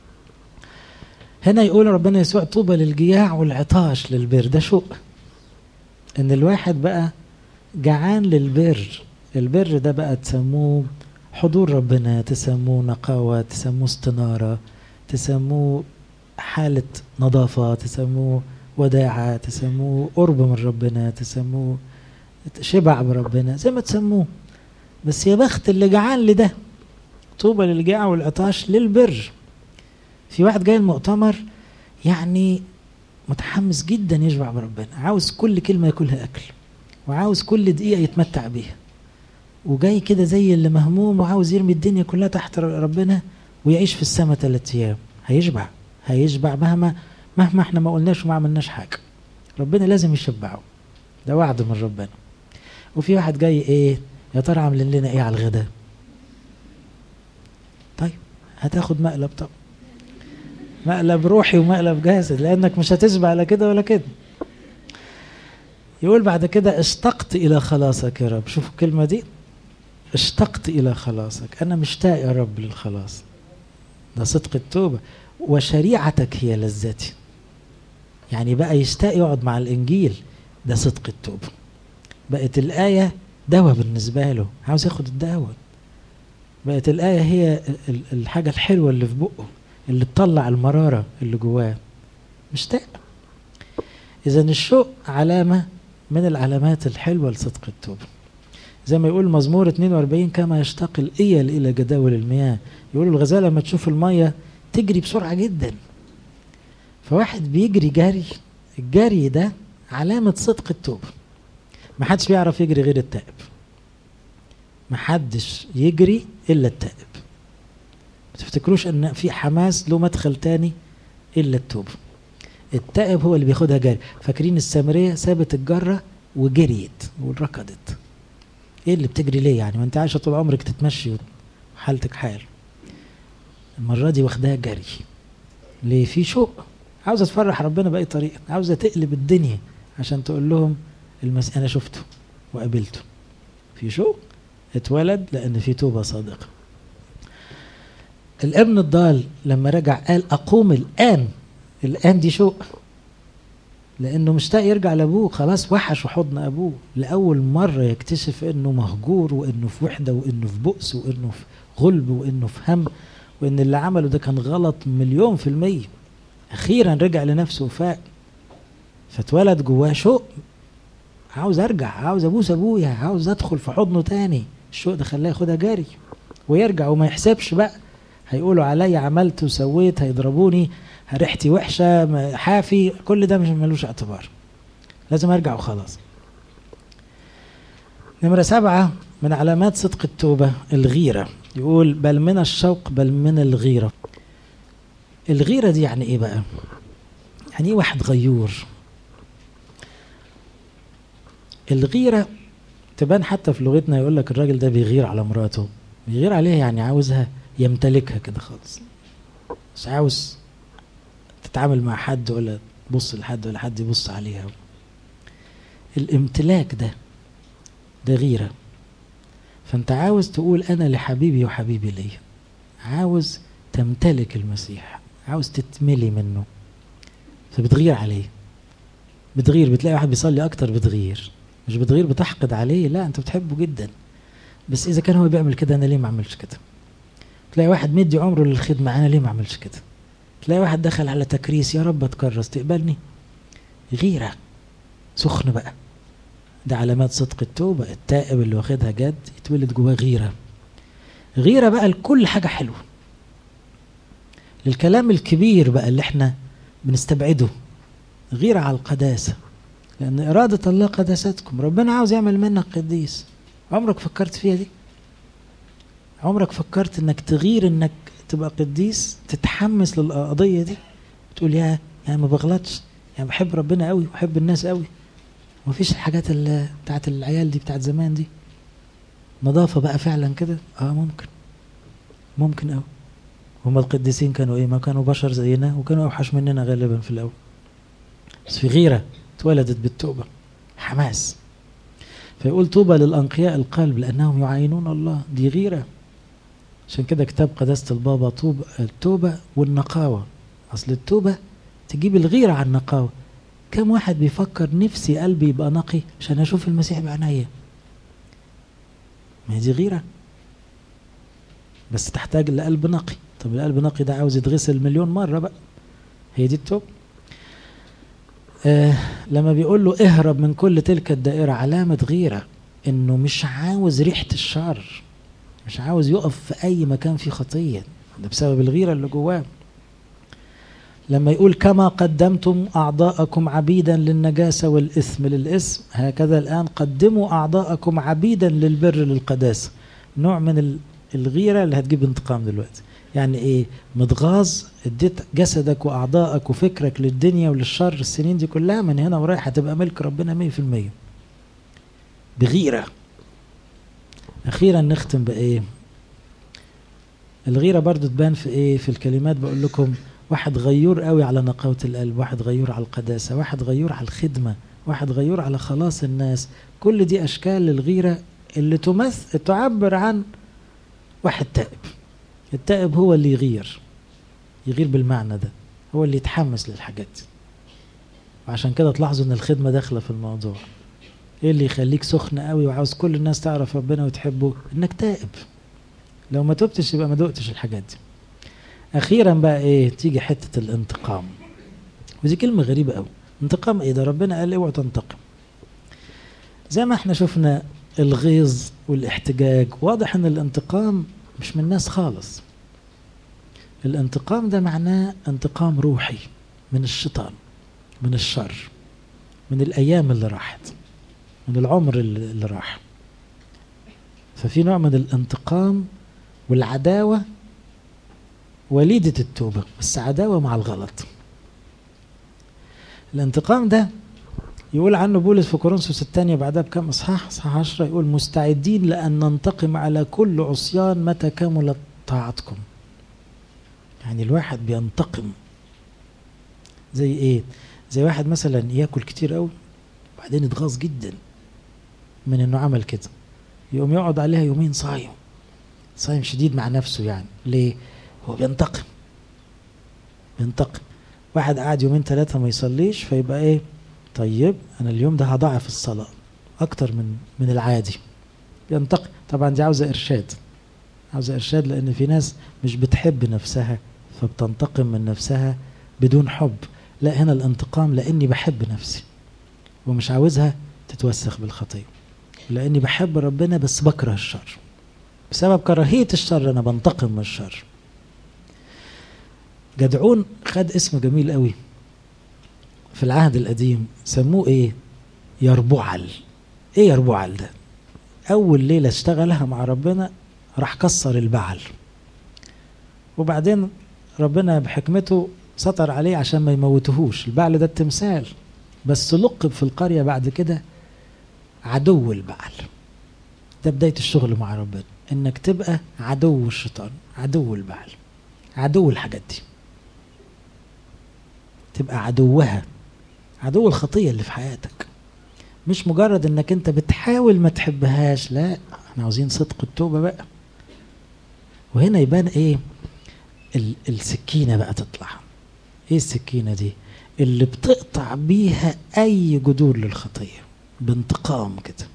هنا يقول ربنا يسوع طوبى للجياع والعطاش للبر ده شوق ان الواحد بقى جعان للبر البر ده بقى تسموه حضور ربنا تسموه نقاوة تسموه استنارة تسموه حالة نظافة تسموه وداعة تسموه قرب من ربنا تسموه شبع بربنا زي ما تسموه بس يا بخت اللي جعان لده طوبى للجاع والعطاش للبر في واحد جاي المؤتمر يعني متحمس جدا يشبع بربنا عاوز كل كلمة ياكلها أكل وعاوز كل دقيقة يتمتع بيها وجاي كده زي اللي مهموم وعاوز يرمي الدنيا كلها تحت ربنا ويعيش في السماء ثلاث ايام هيشبع هيشبع مهما مهما احنا ما قلناش وما عملناش حاجه ربنا لازم يشبعه ده وعد من ربنا وفي واحد جاي ايه يا ترى عاملين لنا ايه على الغداء طيب هتاخد مقلب طب مقلب روحي ومقلب جاسد لانك مش هتشبع لا كده ولا كده يقول بعد كده اشتقت الى خلاصك يا رب شوفوا الكلمه دي اشتقت الى خلاصك انا مشتاق يا رب للخلاص ده صدق التوبه وشريعتك هي لذتي يعني بقى يشتاق يقعد مع الانجيل ده صدق التوبه بقت الايه دواء بالنسبه له عاوز ياخد الدواء بقت الايه هي الحاجه الحلوه اللي في بقه اللي تطلع المراره اللي جواه مشتاق اذا الشوق علامه من العلامات الحلوه لصدق التوبه زي ما يقول مزمور 42 كما يشتاق الايل الى جداول المياه يقول الغزاله لما تشوف الميه تجري بسرعه جدا فواحد بيجري جري الجري ده علامه صدق التوبه ما حدش بيعرف يجري غير التائب ما حدش يجري الا التائب ما تفتكروش ان في حماس له مدخل تاني الا التوبه التائب هو اللي بياخدها جري فاكرين السامريه سابت الجره وجريت وركضت ايه اللي بتجري ليه يعني ما انت عايشه طول عمرك تتمشي وحالتك حال المره دي واخداها جري ليه في شوق عاوزه تفرح ربنا باي طريقه عاوزه تقلب الدنيا عشان تقول لهم المس... انا شفته وقابلته في شوق اتولد لان في توبه صادقه الابن الضال لما رجع قال اقوم الان الان دي شوق لانه مشتاق يرجع لابوه خلاص وحش حضن ابوه لاول مره يكتشف انه مهجور وانه في وحده وانه في بؤس وانه في غلب وانه في هم وان اللي عمله ده كان غلط مليون في الميه اخيرا رجع لنفسه وفاق فاتولد جواه شوق عاوز ارجع عاوز ابوس ابويا عاوز ادخل في حضنه تاني الشوق ده خلاه ياخدها جري ويرجع وما يحسبش بقى هيقولوا عليا عملت وسويت هيضربوني ريحتي وحشه حافي كل ده مش ملوش اعتبار لازم ارجع وخلاص نمرة سبعة من علامات صدق التوبة الغيرة يقول بل من الشوق بل من الغيرة الغيرة دي يعني ايه بقى يعني ايه واحد غيور الغيرة تبان حتى في لغتنا يقول لك الراجل ده بيغير على مراته بيغير عليها يعني عاوزها يمتلكها كده خالص مش عاوز تتعامل مع حد ولا تبص لحد ولا حد يبص عليها الامتلاك ده ده غيرة فانت عاوز تقول انا لحبيبي وحبيبي ليا عاوز تمتلك المسيح عاوز تتملي منه فبتغير عليه بتغير بتلاقي واحد بيصلي اكتر بتغير مش بتغير بتحقد عليه لا انت بتحبه جدا بس اذا كان هو بيعمل كده انا ليه ما اعملش كده تلاقي واحد مدي عمره للخدمه انا ليه ما اعملش كده تلاقي واحد دخل على تكريس يا رب اتكرس تقبلني غيره سخن بقى ده علامات صدق التوبة التائب اللي واخدها جد يتولد جواه غيرة غيرة بقى لكل حاجة حلوة للكلام الكبير بقى اللي احنا بنستبعده غيرة على القداسة لأن إرادة الله قداستكم ربنا عاوز يعمل منك قديس عمرك فكرت فيها دي عمرك فكرت انك تغير انك تبقى قديس تتحمس للقضية دي تقول يا يعني ما بغلطش يعني بحب ربنا قوي وبحب الناس قوي مفيش الحاجات اللي بتاعت العيال دي بتاعت زمان دي نظافة بقى فعلا كده اه ممكن ممكن قوي هما القديسين كانوا ايه ما كانوا بشر زينا وكانوا اوحش مننا غالبا في الاول بس في غيرة اتولدت بالتوبة حماس فيقول طوبى للأنقياء القلب لأنهم يعاينون الله دي غيرة عشان كده كتاب قداسة البابا طوب التوبة والنقاوة أصل التوبة تجيب الغيرة على النقاوة كم واحد بيفكر نفسي قلبي يبقى نقي عشان أشوف المسيح بعينيا ما هي دي غيرة بس تحتاج لقلب نقي طب القلب نقي ده عاوز يتغسل مليون مرة بقى هي دي التوبة آه لما بيقول له اهرب من كل تلك الدائرة علامة غيرة انه مش عاوز ريحة الشر مش عاوز يقف في اي مكان فيه خطية ده بسبب الغيرة اللي جواه لما يقول كما قدمتم أعضاءكم عبيدا للنجاسة والإثم للإثم هكذا الآن قدموا أعضاءكم عبيدا للبر للقداسة نوع من الغيرة اللي هتجيب انتقام دلوقتي يعني ايه متغاظ اديت جسدك واعضائك وفكرك للدنيا وللشر السنين دي كلها من هنا ورايح هتبقى ملك ربنا مية في المية بغيرة اخيرا نختم بايه الغيرة برضو تبان في ايه في الكلمات بقول لكم واحد غيور قوي على نقاوة القلب واحد غيور على القداسة واحد غيور على الخدمة واحد غيور على خلاص الناس كل دي اشكال للغيرة اللي تمثل تعبر عن واحد تائب التائب هو اللي يغير يغير بالمعنى ده هو اللي يتحمس للحاجات دي وعشان كده تلاحظوا ان الخدمه داخله في الموضوع ايه اللي يخليك سخن قوي وعاوز كل الناس تعرف ربنا وتحبه انك تائب لو ما تبتش يبقى ما دقتش الحاجات دي اخيرا بقى ايه تيجي حته الانتقام ودي كلمه غريبه قوي انتقام ايه ده ربنا قال اوعى تنتقم زي ما احنا شفنا الغيظ والاحتجاج واضح ان الانتقام مش من الناس خالص الانتقام ده معناه انتقام روحي من الشيطان من الشر من الايام اللي راحت من العمر اللي راح ففي نوع من الانتقام والعداوة وليدة التوبة بس عداوة مع الغلط الانتقام ده يقول عنه بولس في كورنثوس الثانية بعدها بكم إصحاح إصحاح 10 يقول مستعدين لأن ننتقم على كل عصيان متى كملت طاعتكم يعني الواحد بينتقم زي إيه؟ زي واحد مثلا ياكل كتير قوي وبعدين يتغاظ جدا من إنه عمل كده يقوم يقعد عليها يومين صايم صايم شديد مع نفسه يعني ليه؟ هو بينتقم بينتقم واحد قاعد يومين ثلاثة ما يصليش فيبقى إيه؟ طيب انا اليوم ده هضاعف الصلاه اكتر من من العادي ينتقي طبعا دي عاوزه ارشاد عاوزه ارشاد لان في ناس مش بتحب نفسها فبتنتقم من نفسها بدون حب لا هنا الانتقام لاني بحب نفسي ومش عاوزها تتوسخ بالخطيه لاني بحب ربنا بس بكره الشر بسبب كراهيه الشر انا بنتقم من الشر جدعون خد اسم جميل قوي في العهد القديم سموه ايه يربعل ايه يربعل ده اول ليله اشتغلها مع ربنا راح كسر البعل وبعدين ربنا بحكمته سطر عليه عشان ما يموتهوش البعل ده التمثال بس لقب في القرية بعد كده عدو البعل ده بداية الشغل مع ربنا انك تبقى عدو الشيطان عدو البعل عدو الحاجات دي تبقى عدوها عدو الخطيه اللي في حياتك مش مجرد انك انت بتحاول ما تحبهاش لا احنا عاوزين صدق التوبه بقى وهنا يبان ايه السكينه بقى تطلع ايه السكينه دي اللي بتقطع بيها اي جذور للخطيه بانتقام كده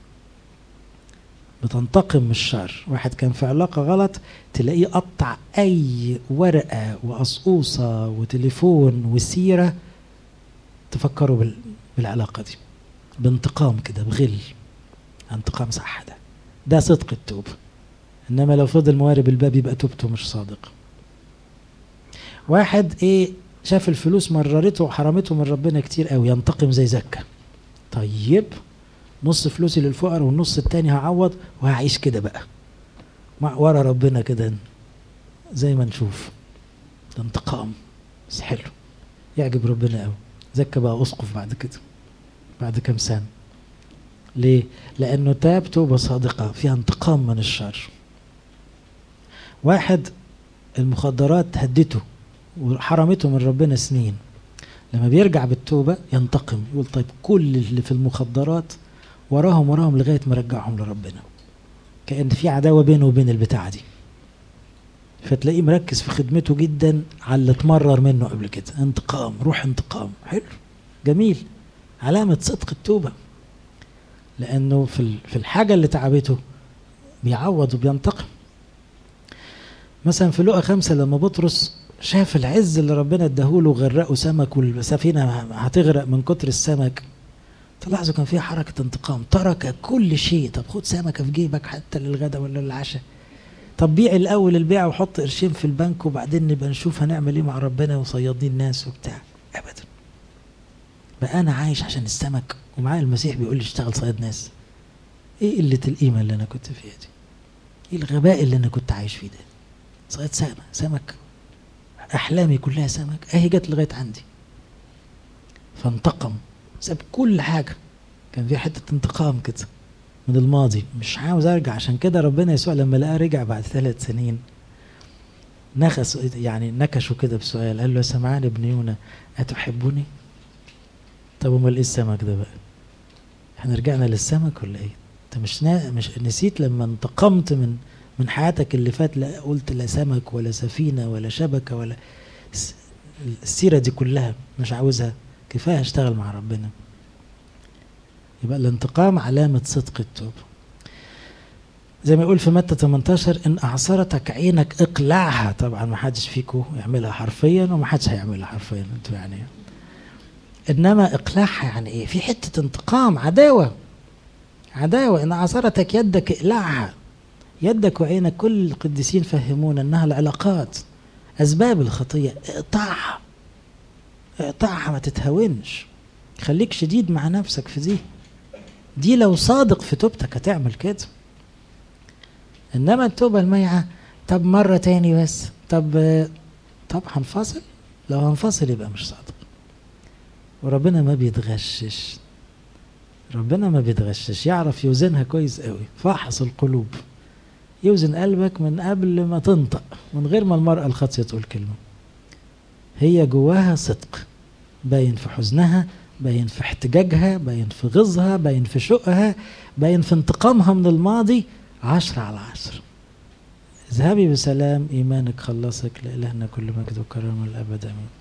بتنتقم من الشر واحد كان في علاقة غلط تلاقيه قطع أي ورقة وقصقوصة وتليفون وسيرة تفكروا بالعلاقة دي بانتقام كده بغل انتقام صح ده ده صدق التوبة انما لو فضل موارب الباب يبقى توبته مش صادق واحد ايه شاف الفلوس مررته وحرمته من ربنا كتير قوي ينتقم زي زكا طيب نص فلوسي للفقراء والنص التاني هعوض وهعيش كده بقى مع ورا ربنا كده زي ما نشوف ده انتقام بس حلو يعجب ربنا قوي زكا بقى اسقف بعد كده بعد كام سنه ليه لانه تاب توبه صادقه فيها انتقام من الشر واحد المخدرات هدته وحرمته من ربنا سنين لما بيرجع بالتوبه ينتقم يقول طيب كل اللي في المخدرات وراهم وراهم لغايه ما رجعهم لربنا كان في عداوه بينه وبين البتاعه دي فتلاقيه مركز في خدمته جدا على اللي اتمرر منه قبل كده انتقام روح انتقام حلو جميل علامة صدق التوبة لأنه في في الحاجة اللي تعبته بيعوض وبينتقم مثلا في لقا خمسة لما بطرس شاف العز اللي ربنا اداهوله وغرقه سمك والسفينة هتغرق من كتر السمك تلاحظوا كان فيها حركة انتقام ترك كل شيء طب خد سمكة في جيبك حتى للغدا ولا للعشاء طب بيع الاول البيع وحط قرشين في البنك وبعدين نبقى نشوف هنعمل ايه مع ربنا وصيادين ناس وبتاع ابدا بقى انا عايش عشان السمك ومعايا المسيح بيقول لي اشتغل صياد ناس ايه قله القيمه اللي انا كنت فيها دي ايه الغباء اللي انا كنت عايش فيه ده صياد سمك سمك احلامي كلها سمك اهي جت لغايه عندي فانتقم ساب كل حاجه كان في حته انتقام كده من الماضي مش عاوز ارجع عشان كده ربنا يسوع لما لقاه رجع بعد ثلاث سنين نخس يعني نكشوا كده بسؤال قال له يا سمعان ابن يونا أتحبني؟ طب امال ايه السمك ده بقى؟ احنا رجعنا للسمك ولا ايه؟ انت مش نا... مش نسيت لما انتقمت من من حياتك اللي فات لا قلت لا سمك ولا سفينه ولا شبكه ولا السيره دي كلها مش عاوزها كفايه اشتغل مع ربنا يبقى الانتقام علامة صدق التوبة زي ما يقول في متى 18 إن أعصرتك عينك اقلعها طبعا ما حدش فيكم يعملها حرفيا وما حدش هيعملها حرفيا انتوا يعني إنما اقلعها يعني إيه؟ في حتة انتقام عداوة عداوة إن أعصرتك يدك اقلعها يدك وعينك كل القديسين فهمونا إنها العلاقات أسباب الخطية اقطعها اقطعها ما تتهاونش خليك شديد مع نفسك في دي دي لو صادق في توبتك هتعمل كده انما التوبة الميعة طب مرة تاني بس طب طب هنفصل لو هنفصل يبقى مش صادق وربنا ما بيتغشش ربنا ما بيتغشش يعرف يوزنها كويس قوي فاحص القلوب يوزن قلبك من قبل ما تنطق من غير ما المرأة الخاطية تقول كلمة هي جواها صدق باين في حزنها باين في احتجاجها باين في غيظها باين في شوقها باين في انتقامها من الماضي عشرة على عشر اذهبي بسلام إيمانك خلصك لإلهنا كل مجد وكرم الأبد أمين